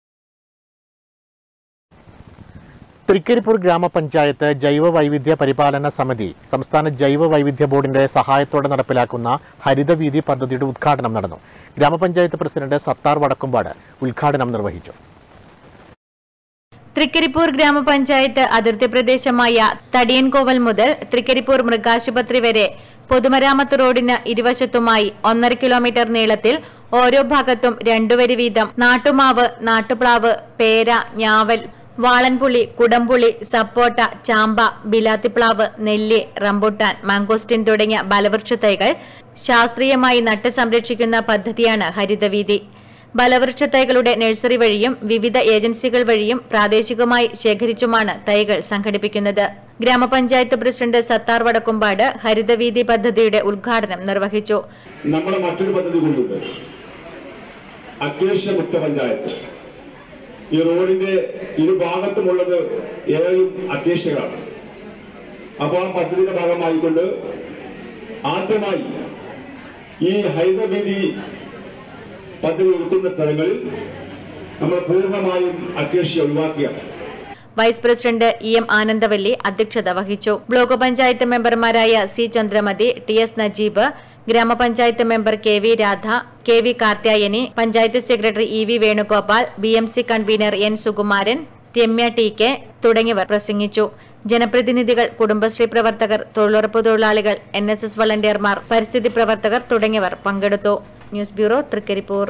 തൃക്കരിപ്പൂർ ഗ്രാമപഞ്ചായത്ത് ജൈവ വൈവിധ്യ പരിപാലന സമിതി സംസ്ഥാന ജൈവ വൈവിധ്യ ബോർഡിന്റെ സഹായത്തോടെ നടപ്പിലാക്കുന്ന ഹരിതവീതി പദ്ധതിയുടെ ഉദ്ഘാടനം നടന്നു ഗ്രാമപഞ്ചായത്ത് പ്രസിഡന്റ് സത്താർ വടക്കുംപാട് ഉദ്ഘാടനം നിർവഹിച്ചു തൃക്കരിപ്പൂർ ഗ്രാമപഞ്ചായത്ത് അതിർത്തി പ്രദേശമായ തടിയൻകോവൽ മുതൽ തൃക്കരിപ്പൂർ മൃഗാശുപത്രി വരെ പൊതുമരാമത്ത് റോഡിന് ഇരുവശത്തുമായി ഒന്നര കിലോമീറ്റർ നീളത്തിൽ ഓരോ ഭാഗത്തും രണ്ടുവരി വീതം നാട്ടുമാവ് നാട്ടുപ്ലാവ് പേര ഞാവൽ വാളൻപുളി കുടംപുളി സപ്പോട്ട ചാമ്പ ബിലാത്തിപ്ലാവ് നെല്ലി റംബുട്ടാൻ മാങ്കോസ്റ്റിൻ തുടങ്ങിയ ബലവൃക്ഷ തൈകൾ ശാസ്ത്രീയമായി നട്ട് സംരക്ഷിക്കുന്ന പദ്ധതിയാണ് ഹരിതവീതി ബലവൃക്ഷ തൈകളുടെ നഴ്സറി വഴിയും വിവിധ ഏജൻസികൾ വഴിയും പ്രാദേശികമായി ശേഖരിച്ചുമാണ് തൈകൾ സംഘടിപ്പിക്കുന്നത് ഗ്രാമപഞ്ചായത്ത് പ്രസിഡന്റ് സത്താർ വടക്കുംപാട് ഹരിതവീതി പദ്ധതിയുടെ ഉദ്ഘാടനം നിർവഹിച്ചു നമ്മുടെ മറ്റൊരു പദ്ധതി കൂടിയുണ്ട് അക്കേഷ്യ മുക്ത പഞ്ചായത്ത് ഈ റോഡിന്റെ ഇരുഭാഗത്തുമുള്ളത് ഏറെയും അക്കേഷ്യകളാണ് അപ്പോൾ ആ പദ്ധതിയുടെ ഭാഗമായിക്കൊണ്ട് ആദ്യമായി ഈ ഹരിതവീതി പദ്ധതി ഉൾക്കുന്ന സ്ഥലങ്ങളിൽ നമ്മൾ പൂർണ്ണമായും അക്കേഷ്യ ഒഴിവാക്കുകയാണ് vice president E M Anandavalli അധ്യക്ഷത വഹിച്ചു ബ്ലോക്ക് പഞ്ചായത്ത് മെമ്പർമാരായ C Chandramathi T S Najeeb ഗ്രാമപഞ്ചായത്ത് member K V Radha K V Karthyayani panchayat secretary E V Venugopal B M C convener N Sukumaran Ramya T K തുടങ്ങിയവർ പ്രസംഗിച്ചു ജനപ്രതിനിധികൾ കുടുംബശ്രീ പ്രവർത്തകർ തൊഴിലുറപ്പ് തൊഴിലാളികൾ എൻ എസ് എസ് വളണ്ടിയർമാർ പരിസ്ഥിതി പ്രവർത്തകർ തുടങ്ങിയവർ പങ്കെടുത്തു ന്യൂസ് ബ്യൂറോ തൃക്കരിപ്പൂർ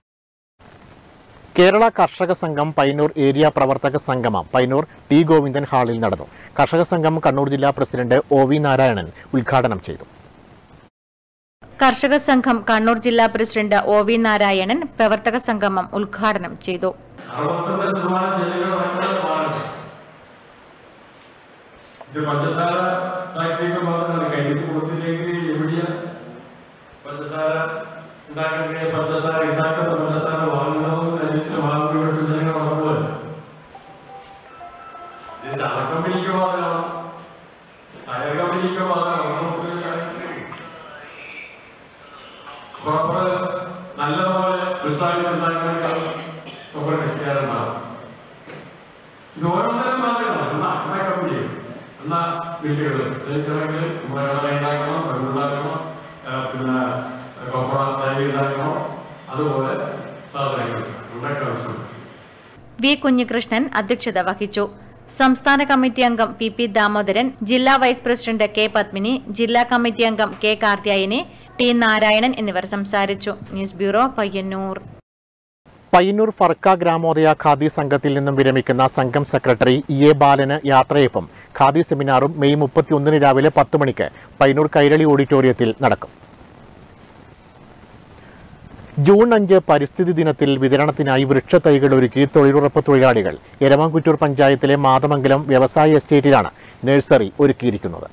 കേരള കർഷക സംഘം പൈനൂർ ഏരിയ പ്രവർത്തക സംഗമം പൈനൂർ ടി ഗോവിന്ദൻ ഹാളിൽ നടന്നു കർഷക സംഘം കണ്ണൂർ ജില്ലാ പ്രസിഡന്റ് ഒ വി നാരായണൻ ഉദ്ഘാടനം ചെയ്തു കർഷക സംഘം കണ്ണൂർ ജില്ലാ പ്രസിഡന്റ് ഒ വി നാരായണൻ പ്രവർത്തക സംഗമം ഉദ്ഘാടനം ചെയ്തു അറുപത്തൊന്ന് ശതമാനം ജനങ്ങൾ ഭക്ഷണമാണ് ഇത് പഞ്ചസാര ഫാക്ടറിക്ക് മാത്രമാണ് കഴിഞ്ഞിട്ട് കൊടുത്തില്ലെങ്കിൽ എവിടെയാ പഞ്ചസാര ഉണ്ടാക്കുന്ന പഞ്ചസാര ഉണ്ടാക്കുന്ന പഞ്ചസാര വാങ്ങുന്നതും കഴിഞ്ഞിട്ട് വാങ്ങുകയും ജനങ്ങൾ ഉറപ്പുമല്ല ഇത് ചാർ കമ്പനിക്ക് വാങ്ങണം ടയർ കമ്പനിക്ക് വാങ്ങണം പ്രോപ്പർ നല്ലപോലെ റിസൾട്ട്സ് ഉണ്ടാക്കണമെങ്കിൽ പ്രോപ്പർ കൃഷിക്കാരുണ്ടാവും ഇത് ഓരോന്നിനും മാറ്റണം എന്നാ അമ്മ കമ്പനി എന്നാ മില്ലുകൾ ജയിക്കണമെങ്കിൽ മൃഗങ്ങളെ ഉണ്ടാക്കണം മരുന്നുണ്ടാക്കണം ആ, പിന്നെ കൊപ്ര തൈ ഉണ്ടാക്കണം അതുപോലെ സാധനങ്ങൾ ഉണ്ടാക്കാൻ ആവശ്യമുണ്ട് വി കുഞ്ഞികൃഷ്ണൻ അധ്യക്ഷത വഹിച്ചു സംസ്ഥാന കമ്മിറ്റി അംഗം പി പി ദാമോദരൻ ജില്ലാ വൈസ് പ്രസിഡന്റ് കെ പത്മിനി ജില്ലാ കമ്മിറ്റി അംഗം കെ കാർത്യായനി ടി നാരായണൻ എന്നിവർ സംസാരിച്ചു ന്യൂസ് ബ്യൂറോ പയ്യന്നൂർ പയ്യന്നൂർ ഫർക്ക ഗ്രാമോദയ ഖാദി സംഘത്തിൽ നിന്നും വിരമിക്കുന്ന സംഘം സെക്രട്ടറി ഇ എ ബാലന് യാത്രയപ്പും ഖാദി സെമിനാറും മെയ് മുപ്പത്തിയൊന്നിന് രാവിലെ പത്ത് മണിക്ക് പയ്യന്നൂർ കൈരളി ഓഡിറ്റോറിയത്തിൽ നടക്കും ജൂൺ അഞ്ച് പരിസ്ഥിതി ദിനത്തിൽ വിതരണത്തിനായി വൃക്ഷത്തൈകൾ ഒരുക്കി തൊഴിലുറപ്പ് തൊഴിലാളികൾ എരമാംകുറ്റൂർ പഞ്ചായത്തിലെ മാതമംഗലം വ്യവസായ എസ്റ്റേറ്റിലാണ് നഴ്സറി ഒരുക്കിയിരിക്കുന്നത്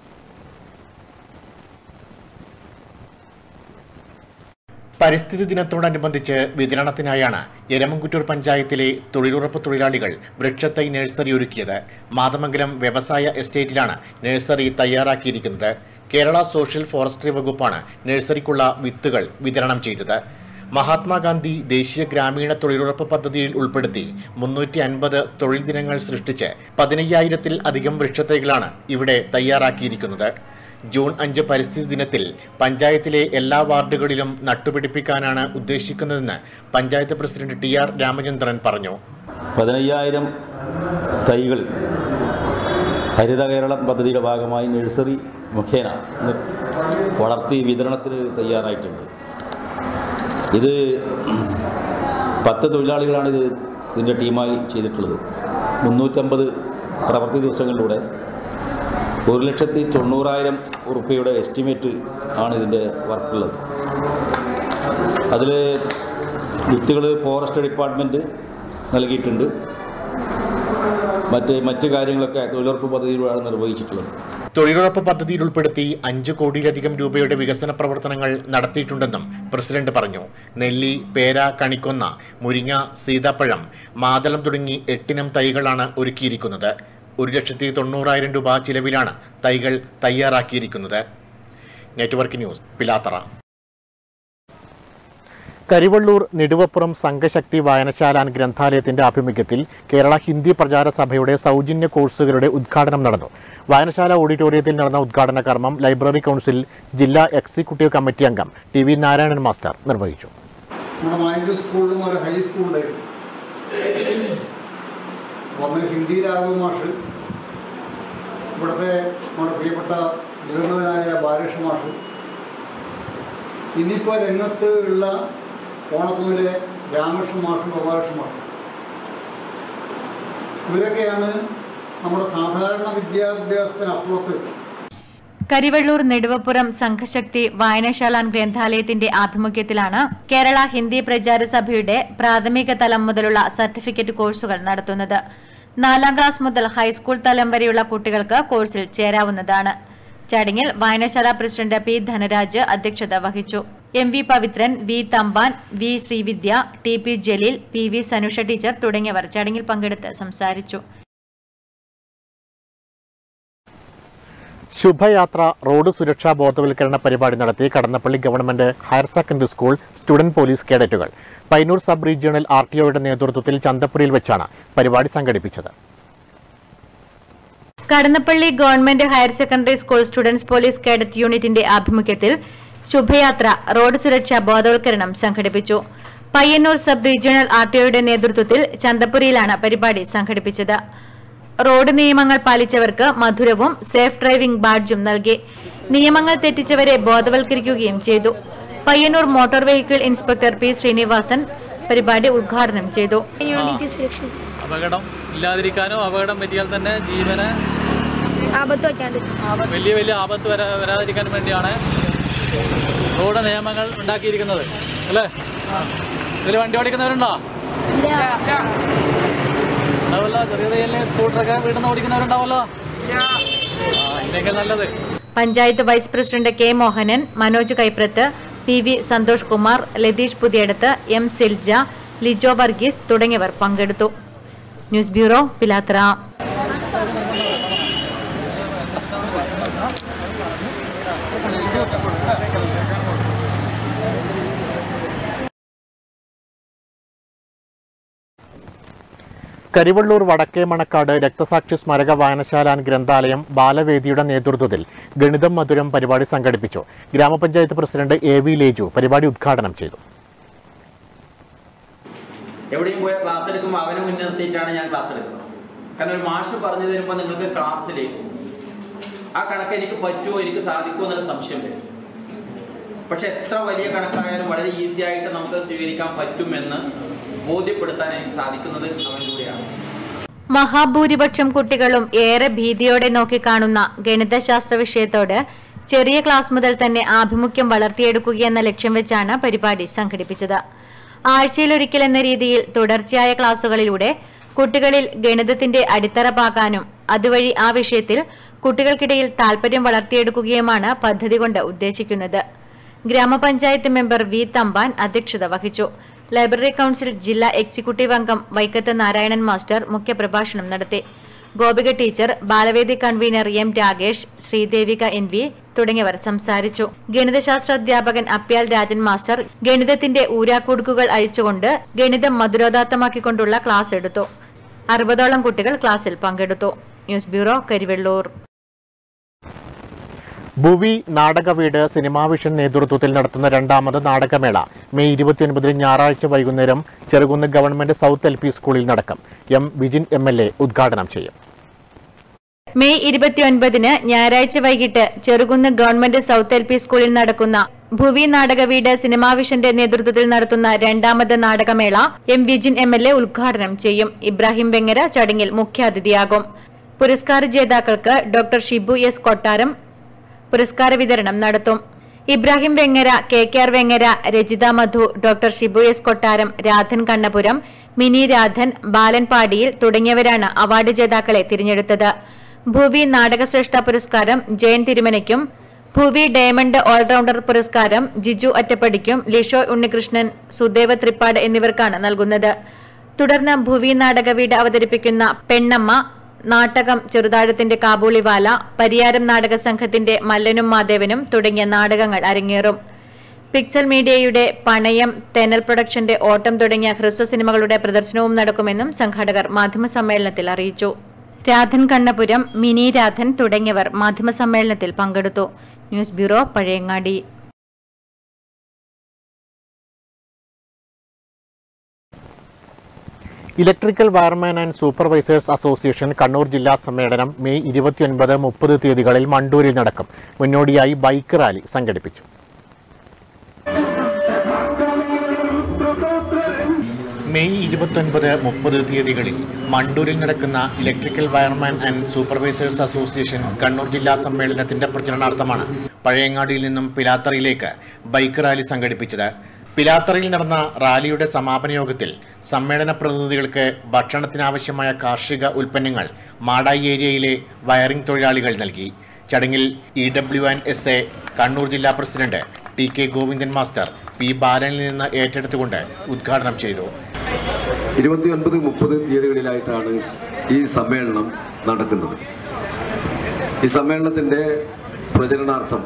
പരിസ്ഥിതി ദിനത്തോടനുബന്ധിച്ച് വിതരണത്തിനായാണ് എരമംകുറ്റൂർ പഞ്ചായത്തിലെ തൊഴിലുറപ്പ് തൊഴിലാളികൾ വൃക്ഷത്തൈ നഴ്സറി ഒരുക്കിയത് മാതമംഗലം വ്യവസായ എസ്റ്റേറ്റിലാണ് നഴ്സറി തയ്യാറാക്കിയിരിക്കുന്നത് കേരള സോഷ്യൽ ഫോറസ്ട്രി വകുപ്പാണ് നഴ്സറിക്കുള്ള വിത്തുകൾ വിതരണം ചെയ്തത് മഹാത്മാഗാന്ധി ദേശീയ ഗ്രാമീണ തൊഴിലുറപ്പ് പദ്ധതിയിൽ ഉൾപ്പെടുത്തി മുന്നൂറ്റി അൻപത് തൊഴിൽ ദിനങ്ങൾ സൃഷ്ടിച്ച് പതിനയ്യായിരത്തിൽ അധികം വൃക്ഷത്തൈകളാണ് ഇവിടെ തയ്യാറാക്കിയിരിക്കുന്നത് ജൂൺ അഞ്ച് പരിസ്ഥിതി ദിനത്തിൽ പഞ്ചായത്തിലെ എല്ലാ വാർഡുകളിലും നട്ടുപിടിപ്പിക്കാനാണ് ഉദ്ദേശിക്കുന്നതെന്ന് panchayat president T R Ramachandran പറഞ്ഞു പതിനയ്യായിരം തൈകൾ ഹരിത കേരളം പദ്ധതിയുടെ ഭാഗമായി നഴ്സറി മുഖേന ഇന്ന് വളർത്തി വിതരണത്തിന് തയ്യാറായിട്ടുണ്ട് ഇത് പത്ത് തൊഴിലാളികളാണ് ഇത് ഇതിൻ്റെ ടീമായി ചെയ്തിട്ടുള്ളത് മുന്നൂറ്റമ്പത് പ്രവൃത്തി ദിവസങ്ങളിലൂടെ ഒരു ലക്ഷത്തി തൊണ്ണൂറായിരം ഉറുപ്പ്യയുടെ എസ്റ്റിമേറ്റ് ആണ് ഇതിൻ്റെ വർക്കുള്ളത് അതിൽ വിത്തുകൾ ഫോറസ്റ്റ് ഡിപ്പാർട്ട്മെൻറ്റ് നൽകിയിട്ടുണ്ട് മറ്റ് മറ്റ് കാര്യങ്ങളൊക്കെ തൊഴിലുറപ്പ് പദ്ധതിയിലൂടെയാണ് നിർവഹിച്ചിട്ടുള്ളത് തൊഴിലുറപ്പ് പദ്ധതിയിൽ ഉൾപ്പെടുത്തി അഞ്ച് കോടിയിലധികം രൂപയുടെ വികസന പ്രവർത്തനങ്ങൾ നടത്തിയിട്ടുണ്ടെന്നും പ്രസിഡന്റ് പറഞ്ഞു നെല്ലി പേര കണിക്കൊന്ന മുരിങ്ങ സീതാപ്പഴം മാതളം തുടങ്ങി എട്ടിനം തൈകളാണ് ഒരുക്കിയിരിക്കുന്നത് ഒരു ലക്ഷത്തി തൊണ്ണൂറായിരം രൂപ ചിലവിലാണ് തൈകൾ തയ്യാറാക്കിയിരിക്കുന്നത് നെറ്റ്വർക്ക് ന്യൂസ് പിലാത്തറ കരിവള്ളൂർ നെടുവപ്പുറം സംഘശക്തി വായനശാല ആൻഡ് ഗ്രന്ഥാലയത്തിന്റെ ആഭിമുഖ്യത്തിൽ കേരള ഹിന്ദി പ്രചാര സഭയുടെ സൗജന്യ കോഴ്സുകളുടെ ഉദ്ഘാടനം നടന്നു വായനശാല ഓഡിറ്റോറിയത്തിൽ നടന്ന ഉദ്ഘാടന കർമ്മം ലൈബ്രറി കൗൺസിൽ ജില്ലാ എക്സിക്യൂട്ടീവ് കമ്മിറ്റി അംഗം ടി വി നാരായണൻ മാസ്റ്റർ നിർവഹിച്ചു നമ്മുടെ മൈൻഡ് സ്കൂളിലും ഒരു ഹൈസ്കൂളുണ്ടായിരുന്നു ഒന്ന് ഹിന്ദി രാഘവ മാഷ് ഇവിടുത്തെ നമ്മുടെ പ്രിയപ്പെട്ട ദിവംഗതനായ ബാലകൃഷ്ണ മാഷ് ഇനിയിപ്പോൾ രംഗത്ത് ഉള്ള ഓണക്കുന്നിലെ രാമകൃഷ്ണ മാഷും ഗോപാലകൃഷ്ണ മാഷും ഇവരൊക്കെയാണ് നമ്മുടെ സാധാരണ വിദ്യാഭ്യാസത്തിനപ്പുറത്ത് കരിവള്ളൂർ നെടുവപ്പുറം സംഘശക്തി വായനശാല ഗ്രന്ഥാലയത്തിന്റെ ആഭിമുഖ്യത്തിലാണ് കേരള ഹിന്ദി പ്രചാര സഭയുടെ പ്രാഥമിക തലം മുതലുള്ള സർട്ടിഫിക്കറ്റ് കോഴ്സുകൾ നടത്തുന്നത് നാലാം ക്ലാസ് മുതൽ ഹൈസ്കൂൾ തലം വരെയുള്ള കുട്ടികൾക്ക് കോഴ്സിൽ ചേരാവുന്നതാണ് ചടങ്ങിൽ വായനശാല പ്രസിഡന്റ് പി ധനരാജ് അധ്യക്ഷത വഹിച്ചു M V Pavithran V Thampan V Sreevidya T P Jaleel P V Sanusha teacher തുടങ്ങിയവർ ചടങ്ങിൽ പങ്കെടുത്ത് സംസാരിച്ചു ശുഭയാത്ര റോഡ് സുരക്ഷാ ബോധവൽക്കരണ പരിപാടി നടത്തി Kadannappally government higher secondary school student police കേഡറ്റുകൾ Payyannur sub regional R T ഒയുടെ നേതൃത്വത്തിൽ ചന്തപ്പുരയിൽ വെച്ചാണ് പരിപാടി സംഘടിപ്പിച്ചത് Kadannappally government higher secondary school students police cadet യൂണിറ്റിന്റെ ആഭിമുഖ്യത്തിൽ ശുഭയാത്ര റോഡ് സുരക്ഷാ ബോധവൽക്കരണം സംഘടിപ്പിച്ചു Payyannur sub regional R T ഒയുടെ നേതൃത്വത്തിൽ ചന്തപ്പുരയിലാണ് പരിപാടി സംഘടിപ്പിച്ചത് റോഡ് നിയമങ്ങൾ പാലിച്ചവർക്ക് മധുരവും സേഫ് ഡ്രൈവിംഗ് ബാഡ്ജും നൽകി നിയമങ്ങൾ തെറ്റിച്ചവരെ ബോധവൽക്കരിക്കുകയും ചെയ്തു Payyannur motor vehicle inspector P Srinivasan പരിപാടി ഉദ്ഘാടനം ചെയ്തു അപകടം ഇല്ലാതിരിക്കാനോ അപകടം പറ്റിയാൽ തന്നെ ജീവന് ആപത്ത് വയ്ക്കാണ്ട് വലിയ വലിയ ആപത്ത് വരാ വരാതിരിക്കാൻ വേണ്ടിയാണ് റോഡ് നിയമങ്ങൾ ഉണ്ടാക്കിയിരിക്കുന്നത് അല്ലേ ഇതിൽ വണ്ടി ഓടിക്കുന്നവരുണ്ടോ ഉണ്ടാവല്ലോ ചെറിയ ചെറിയ സ്കൂട്ടറൊക്കെ വീട്ടിൽ നിന്ന് ഓടിക്കുന്നവരുണ്ടാവല്ലോ ആ ഇല്ലെങ്കിൽ നല്ലത് panchayat vice president K Mohanan Manoj Kaiprath P V Santhosh Kumar Latheesh Puthiyadath M Silja Lijo Varghese തുടങ്ങിയവർ പങ്കെടുത്തു ന്യൂസ് ബ്യൂറോ പിലാത്ര കരിവള്ളൂർ വടക്കേ മണക്കാട് രക്തസാക്ഷി സ്മാരക വായനശാല ആൻഡ് ഗ്രന്ഥാലയം ബാലവേദിയുടെ നേതൃത്വത്തിൽ ഗണിതം മധുരം പരിപാടി സംഘടിപ്പിച്ചു ഗ്രാമപഞ്ചായത്ത് പ്രസിഡന്റ് എ വി ലേജു പരിപാടി ഉദ്ഘാടനം ചെയ്തു എവിടെയും പോയ ക്ലാസ് എടുക്കുമ്പോൾ അവനെ മുൻനിർത്തിയിട്ടാണ് ഞാൻ ക്ലാസ് എടുക്കുന്നത് കാരണം ഒരു മാഷ് പറഞ്ഞു തരുമ്പോൾ നിങ്ങൾക്ക് ക്ലാസ്സിൽ ആ കണക്ക് എനിക്ക് പറ്റുമോ എനിക്ക് സാധിക്കുമോ എന്നൊരു സംശയം വരും പക്ഷെ എത്ര വലിയ കണക്കായാലും വളരെ ഈസി ആയിട്ട് നമുക്ക് സ്വീകരിക്കാൻ പറ്റുമെന്ന് ബോധ്യപ്പെടുത്താൻ എനിക്ക് സാധിക്കുന്നത് അവനിലൂടെയാണ് മഹാഭൂരിപക്ഷം കുട്ടികളും ഏറെ ഭീതിയോടെ നോക്കിക്കാണുന്ന ഗണിതശാസ്ത്ര വിഷയത്തോട് ചെറിയ ക്ലാസ് മുതൽ തന്നെ ആഭിമുഖ്യം വളർത്തിയെടുക്കുകയെന്ന ലക്ഷ്യം വെച്ചാണ് പരിപാടി സംഘടിപ്പിച്ചത് ആഴ്ചയിലൊരിക്കൽ എന്ന രീതിയിൽ തുടർച്ചയായ ക്ലാസുകളിലൂടെ കുട്ടികളിൽ ഗണിതത്തിന്റെ അടിത്തറ പാകാനും അതുവഴി ആ വിഷയത്തിൽ കുട്ടികൾക്കിടയിൽ താൽപര്യം വളർത്തിയെടുക്കുകയുമാണ് പദ്ധതി കൊണ്ട് ഉദ്ദേശിക്കുന്നത് ഗ്രാമപഞ്ചായത്ത് മെമ്പർ വി തമ്പാൻ അധ്യക്ഷത വഹിച്ചു ലൈബ്രറി കൌൺസിൽ ജില്ലാ എക്സിക്യൂട്ടീവ് അംഗം വൈക്കത്ത് നാരായണൻ മാസ്റ്റർ മുഖ്യപ്രഭാഷണം നടത്തി ഗോപിക ടീച്ചർ ബാലവേദി convener M Ragesh Sreedevika N V തുടങ്ങിയവർ സംസാരിച്ചു ഗണിതശാസ്ത്ര അധ്യാപകൻ അപ്യാൽ രാജൻ മാസ്റ്റർ ഗണിതത്തിന്റെ ഊരാക്കുടുക്കുകൾ അയച്ചുകൊണ്ട് ഗണിതം മധുരോദാത്തമാക്കിക്കൊണ്ടുള്ള ക്ലാസ് എടുത്തു അറുപതോളം കുട്ടികൾ ക്ലാസ്സിൽ പങ്കെടുത്തു ന്യൂസ് ബ്യൂറോ കരിവെള്ളൂർ ഭുവി നാടകവീട് സിനിമാ വിഷൻ നേതൃത്വത്തിൽ നടത്തുന്ന രണ്ടാമത് നാടകമേള മെയ് ഇരുപത്തിയൊൻപതിന് ഞായറാഴ്ച വൈകുന്നേരം Cherukunnu government south L P സ്കൂളിൽ നടക്കും M Vijin M L A ഉദ്ഘാടനം ചെയ്യും മെയ് ഇരുപത്തിയൊൻപതിന് ഞായറാഴ്ച വൈകിട്ട് Cherukunnu government south L P സ്കൂളിൽ നടക്കുന്ന ഭുവി നാടകവീട് സിനിമാ വിഷന്റെ നേതൃത്വത്തിൽ നടത്തുന്ന രണ്ടാമത് നാടകമേള M Vijin M L A ഉദ്ഘാടനം ചെയ്യും ഇബ്രാഹിം വെങ്ങര ചടങ്ങിൽ മുഖ്യാതിഥിയാകും പുരസ്കാര ജേതാക്കൾക്ക് ഡോക്ടർ ഷിബു എസ് കൊട്ടാരം പുരസ്കാര വിതരണം നടത്തും Ibrahim Vengara K K R Vengara Rajitha Madhu doctor Shibu S Kottaram Radhan Kannapuram Mini Radhan Balan Padiyil തുടങ്ങിയവരാണ് അവാർഡ് ജേതാക്കളെ തിരഞ്ഞെടുത്തത് ഭൂവി നാടകശ്രേഷ്ഠ പുരസ്കാരം ജയൻ തിരുമനയ്ക്കും ഭൂവി ഡയമണ്ട് ഓൾറൗണ്ടർ പുരസ്കാരം ജിജു അറ്റപ്പടിക്കും ലിഷോ ഉണ്ണികൃഷ്ണൻ സുദേവ ത്രിപ്പാട് എന്നിവർക്കാണ് നൽകുന്നത് തുടർന്ന് ഭൂവി നാടകവീട് അവതരിപ്പിക്കുന്ന പെണ്ണമ്മ നാടകം ചെറുതാഴത്തിന്റെ കാബൂളിവാല പരിയാരം നാടക സംഘത്തിന്റെ മല്ലനും മാധേവനും തുടങ്ങിയ നാടകങ്ങൾ അരങ്ങേറും പിക്സൽ മീഡിയയുടെ പണയം തെനൽ പ്രൊഡക്ഷന്റെ ഓട്ടം തുടങ്ങിയ ഹ്രസ്വ സിനിമകളുടെ പ്രദർശനവും നടക്കുമെന്നും സംഘാടകർ മാധ്യമസമ്മേളനത്തിൽ അറിയിച്ചു രാധൻ കണ്ണപുരം മിനി രാധൻ തുടങ്ങിയവർ മാധ്യമസമ്മേളനത്തിൽ പങ്കെടുത്തു news bureau Pazhayangadi electrical wireman and supervisors association Kannur ജില്ലാ സമ്മേളനം മെയ് ഇരുപത്തിയൊൻപത് മുപ്പത് തീയതികളിൽ മണ്ടൂരിൽ നടക്കും മുന്നോടിയായി ബൈക്ക് റാലി സംഘടിപ്പിച്ചു മെയ് ഇരുപത്തൊൻപത് മുപ്പത് തീയതികളിൽ മണ്ടൂരിൽ നടക്കുന്ന electrical wireman and supervisors association Kannur ജില്ലാ സമ്മേളനത്തിന്റെ പ്രചരണാർത്ഥമാണ് പഴയങ്ങാടിയിൽ നിന്നും പിലാത്തറയിലേക്ക് ബൈക്ക് റാലി സംഘടിപ്പിച്ചത് പിലാത്തറയിൽ നടന്ന റാലിയുടെ സമാപന യോഗത്തിൽ സമ്മേളന പ്രതിനിധികൾക്ക് ഭക്ഷണത്തിനാവശ്യമായ കാർഷിക ഉൽപ്പന്നങ്ങൾ മാടായി ഏരിയയിലെ വയറിംഗ് തൊഴിലാളികൾ നൽകി ചടങ്ങിൽ E W and S A Kannur ജില്ലാ president T K Govindan master P ബാലനിൽ നിന്ന് ഏറ്റെടുത്തുകൊണ്ട് ഉദ്ഘാടനം ചെയ്തു ഇരുപത്തിയൊൻപത് മുപ്പത് തീയതികളിലായിട്ടാണ് ഈ സമ്മേളനം നടക്കുന്നത് ഈ സമ്മേളനത്തിൻ്റെ പ്രചരണാർത്ഥം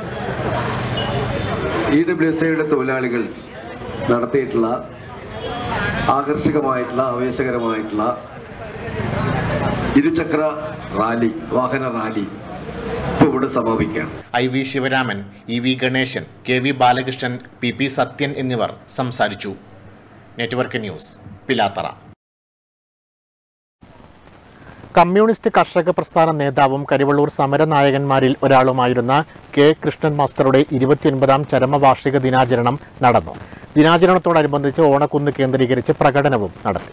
ഇ ഡബ്ല്യു എസ് ഐയുടെ തൊഴിലാളികൾ നടത്തിയിട്ടുള്ള ആകർഷകമായിട്ടുള്ള ആവേശകരമായിട്ടുള്ള ഇരുചക്ര റാലി വാഹന റാലി ഇപ്പോൾ ഇവിടെ സമാപിക്കുകയാണ് I V Sivaraman E V Ganesan K V Balakrishnan P P Sathyan എന്നിവർ സംസാരിച്ചു നെറ്റ്വർക്ക് ന്യൂസ് പിലാത്തറ കമ്മ്യൂണിസ്റ്റ് കർഷക പ്രസ്ഥാന നേതാവും കരിവള്ളൂർ സമരനായകന്മാരിൽ ഒരാളുമായിരുന്ന കെ കൃഷ്ണൻ മാസ്റ്ററുടെ ഇരുപത്തിയൊൻപതാം ചരമവാർഷിക ദിനാചരണം നടന്നു ദിനാചരണത്തോടനുബന്ധിച്ച് ഓണക്കുന്ന് കേന്ദ്രീകരിച്ച് പ്രകടനവും നടത്തി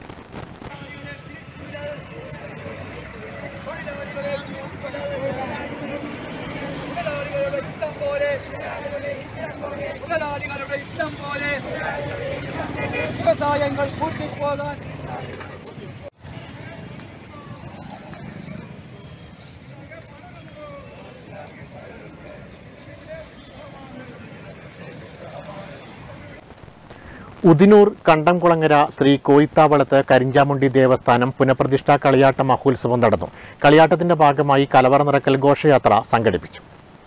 മുതലാളികളുടെ ഇഷ്ടം പോലെ വ്യവസായങ്ങൾ കൂട്ടിപ്പോകാൻ ഉദിനൂർ കണ്ടംകുളങ്ങര ശ്രീ കോയിത്താവളത്ത് കരിഞ്ചാമുണ്ടി ദേവസ്ഥാനം പുനഃപ്രതിഷ്ഠാ കളിയാട്ട മഹോത്സവം നടന്നു കളിയാട്ടത്തിന്റെ ഭാഗമായി കലവറ നിറക്കൽ ഘോഷയാത്ര സംഘടിപ്പിച്ചു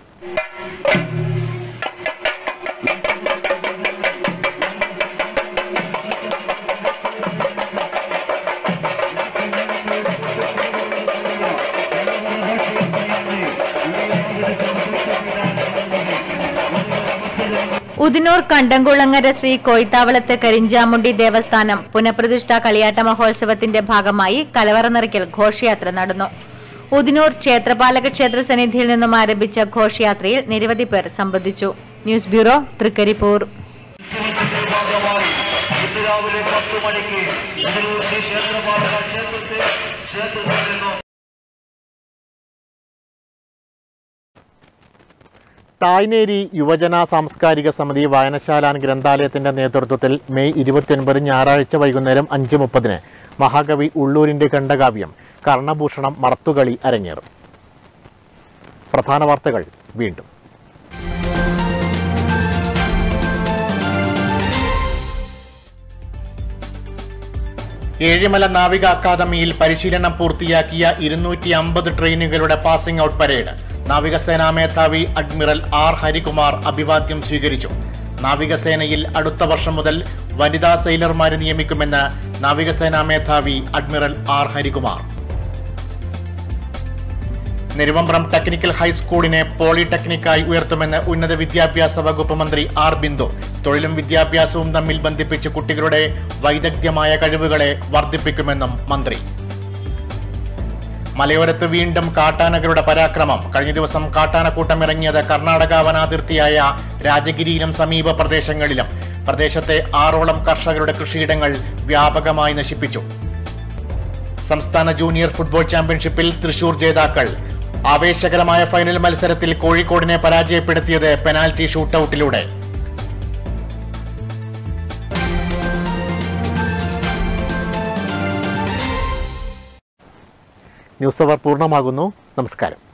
ഉദിനൂർ കണ്ടംകുളങ്ങര ശ്രീ കൊയ്ത്താവളത്ത് കരിഞ്ചാമുണ്ടി ദേവസ്ഥാനം പുനഃപ്രതിഷ്ഠാ കളിയാട്ട മഹോത്സവത്തിന്റെ ഭാഗമായി കലവറ നിറയ്ക്കൽ ഘോഷയാത്ര നടന്നു ഉദിനൂർ ക്ഷേത്രപാലക ക്ഷേത്ര സന്നിധിയിൽ നിന്നും ആരംഭിച്ച ഘോഷയാത്രയിൽ നിരവധി പേർ സംബന്ധിച്ചു ന്യൂസ് ബ്യൂറോ തൃക്കരിപ്പൂർ ഇന്ന് രാവിലെ പത്ത് മണിക്ക് ഇതിലൂർ ശ്രീ ക്ഷേത്രപാലക ക്ഷേത്രത്തിൽ ക്ഷേത്രത്തിൽ നിന്നും തായ്നേരി യുവജന സാംസ്കാരിക സമിതി വായനശാല ഗ്രന്ഥാലയത്തിന്റെ നേതൃത്വത്തിൽ മെയ് ഇരുപത്തിയൊൻപത് ഞായറാഴ്ച വൈകുന്നേരം അഞ്ച് മുപ്പതിന് മഹാകവി ഉള്ളൂരിന്റെ ഖണ്ഡകാവ്യം കർണഭൂഷണം മറത്തുകളി അരങ്ങേറും പ്രധാന വാർത്തകൾ വീണ്ടും ഏഴിമല നാവിക അക്കാദമിയിൽ പരിശീലനം പൂർത്തിയാക്കിയ ഇരുന്നൂറ്റി അമ്പത് ട്രെയിനുകളുടെ പാസിംഗ് ഔട്ട് പരേഡ് നാവികസേനാ മേധാവി അഡ്മിറൽ ആർ ഹരികുമാർ അഭിവാദ്യം സ്വീകരിച്ചു നാവികസേനയിൽ അടുത്ത വർഷം മുതൽ വനിതാ സെയിലർമാരെ നിയമിക്കുമെന്ന് നാവികസേനാ മേധാവി admiral R Harikumar Neruvambram technical ഹൈസ്കൂളിനെ പോളിടെക്നിക്കായി ഉയർത്തുമെന്ന് ഉന്നത വിദ്യാഭ്യാസ വകുപ്പ് മന്ത്രി ആർ ബിന്ദു തൊഴിലും വിദ്യാഭ്യാസവും തമ്മിൽ ബന്ധിപ്പിച്ച് കുട്ടികളുടെ വൈദഗ്ധ്യമായ കഴിവുകളെ വർദ്ധിപ്പിക്കുമെന്നും മന്ത്രി മലയോരത്ത് വീണ്ടും കാട്ടാനകളുടെ പരാക്രമം കഴിഞ്ഞ ദിവസം കാട്ടാനക്കൂട്ടം ഇറങ്ങിയത് കർണാടക വനാതിർത്തിയായ രാജഗിരിയിലും സമീപ പ്രദേശങ്ങളിലും പ്രദേശത്തെ ആറോളം കർഷകരുടെ കൃഷിയിടങ്ങൾ വ്യാപകമായി നശിപ്പിച്ചു സംസ്ഥാന ജൂനിയർ ഫുട്ബോൾ ചാമ്പ്യൻഷിപ്പിൽ തൃശൂർ ജേതാക്കൾ ആവേശകരമായ ഫൈനൽ മത്സരത്തിൽ കോഴിക്കോടിനെ പരാജയപ്പെടുത്തിയത് പെനാൽറ്റി ഷൂട്ടൌട്ടിലൂടെ ന്യൂസ് അവർ പൂർണ്ണമാകുന്നു നമസ്കാരം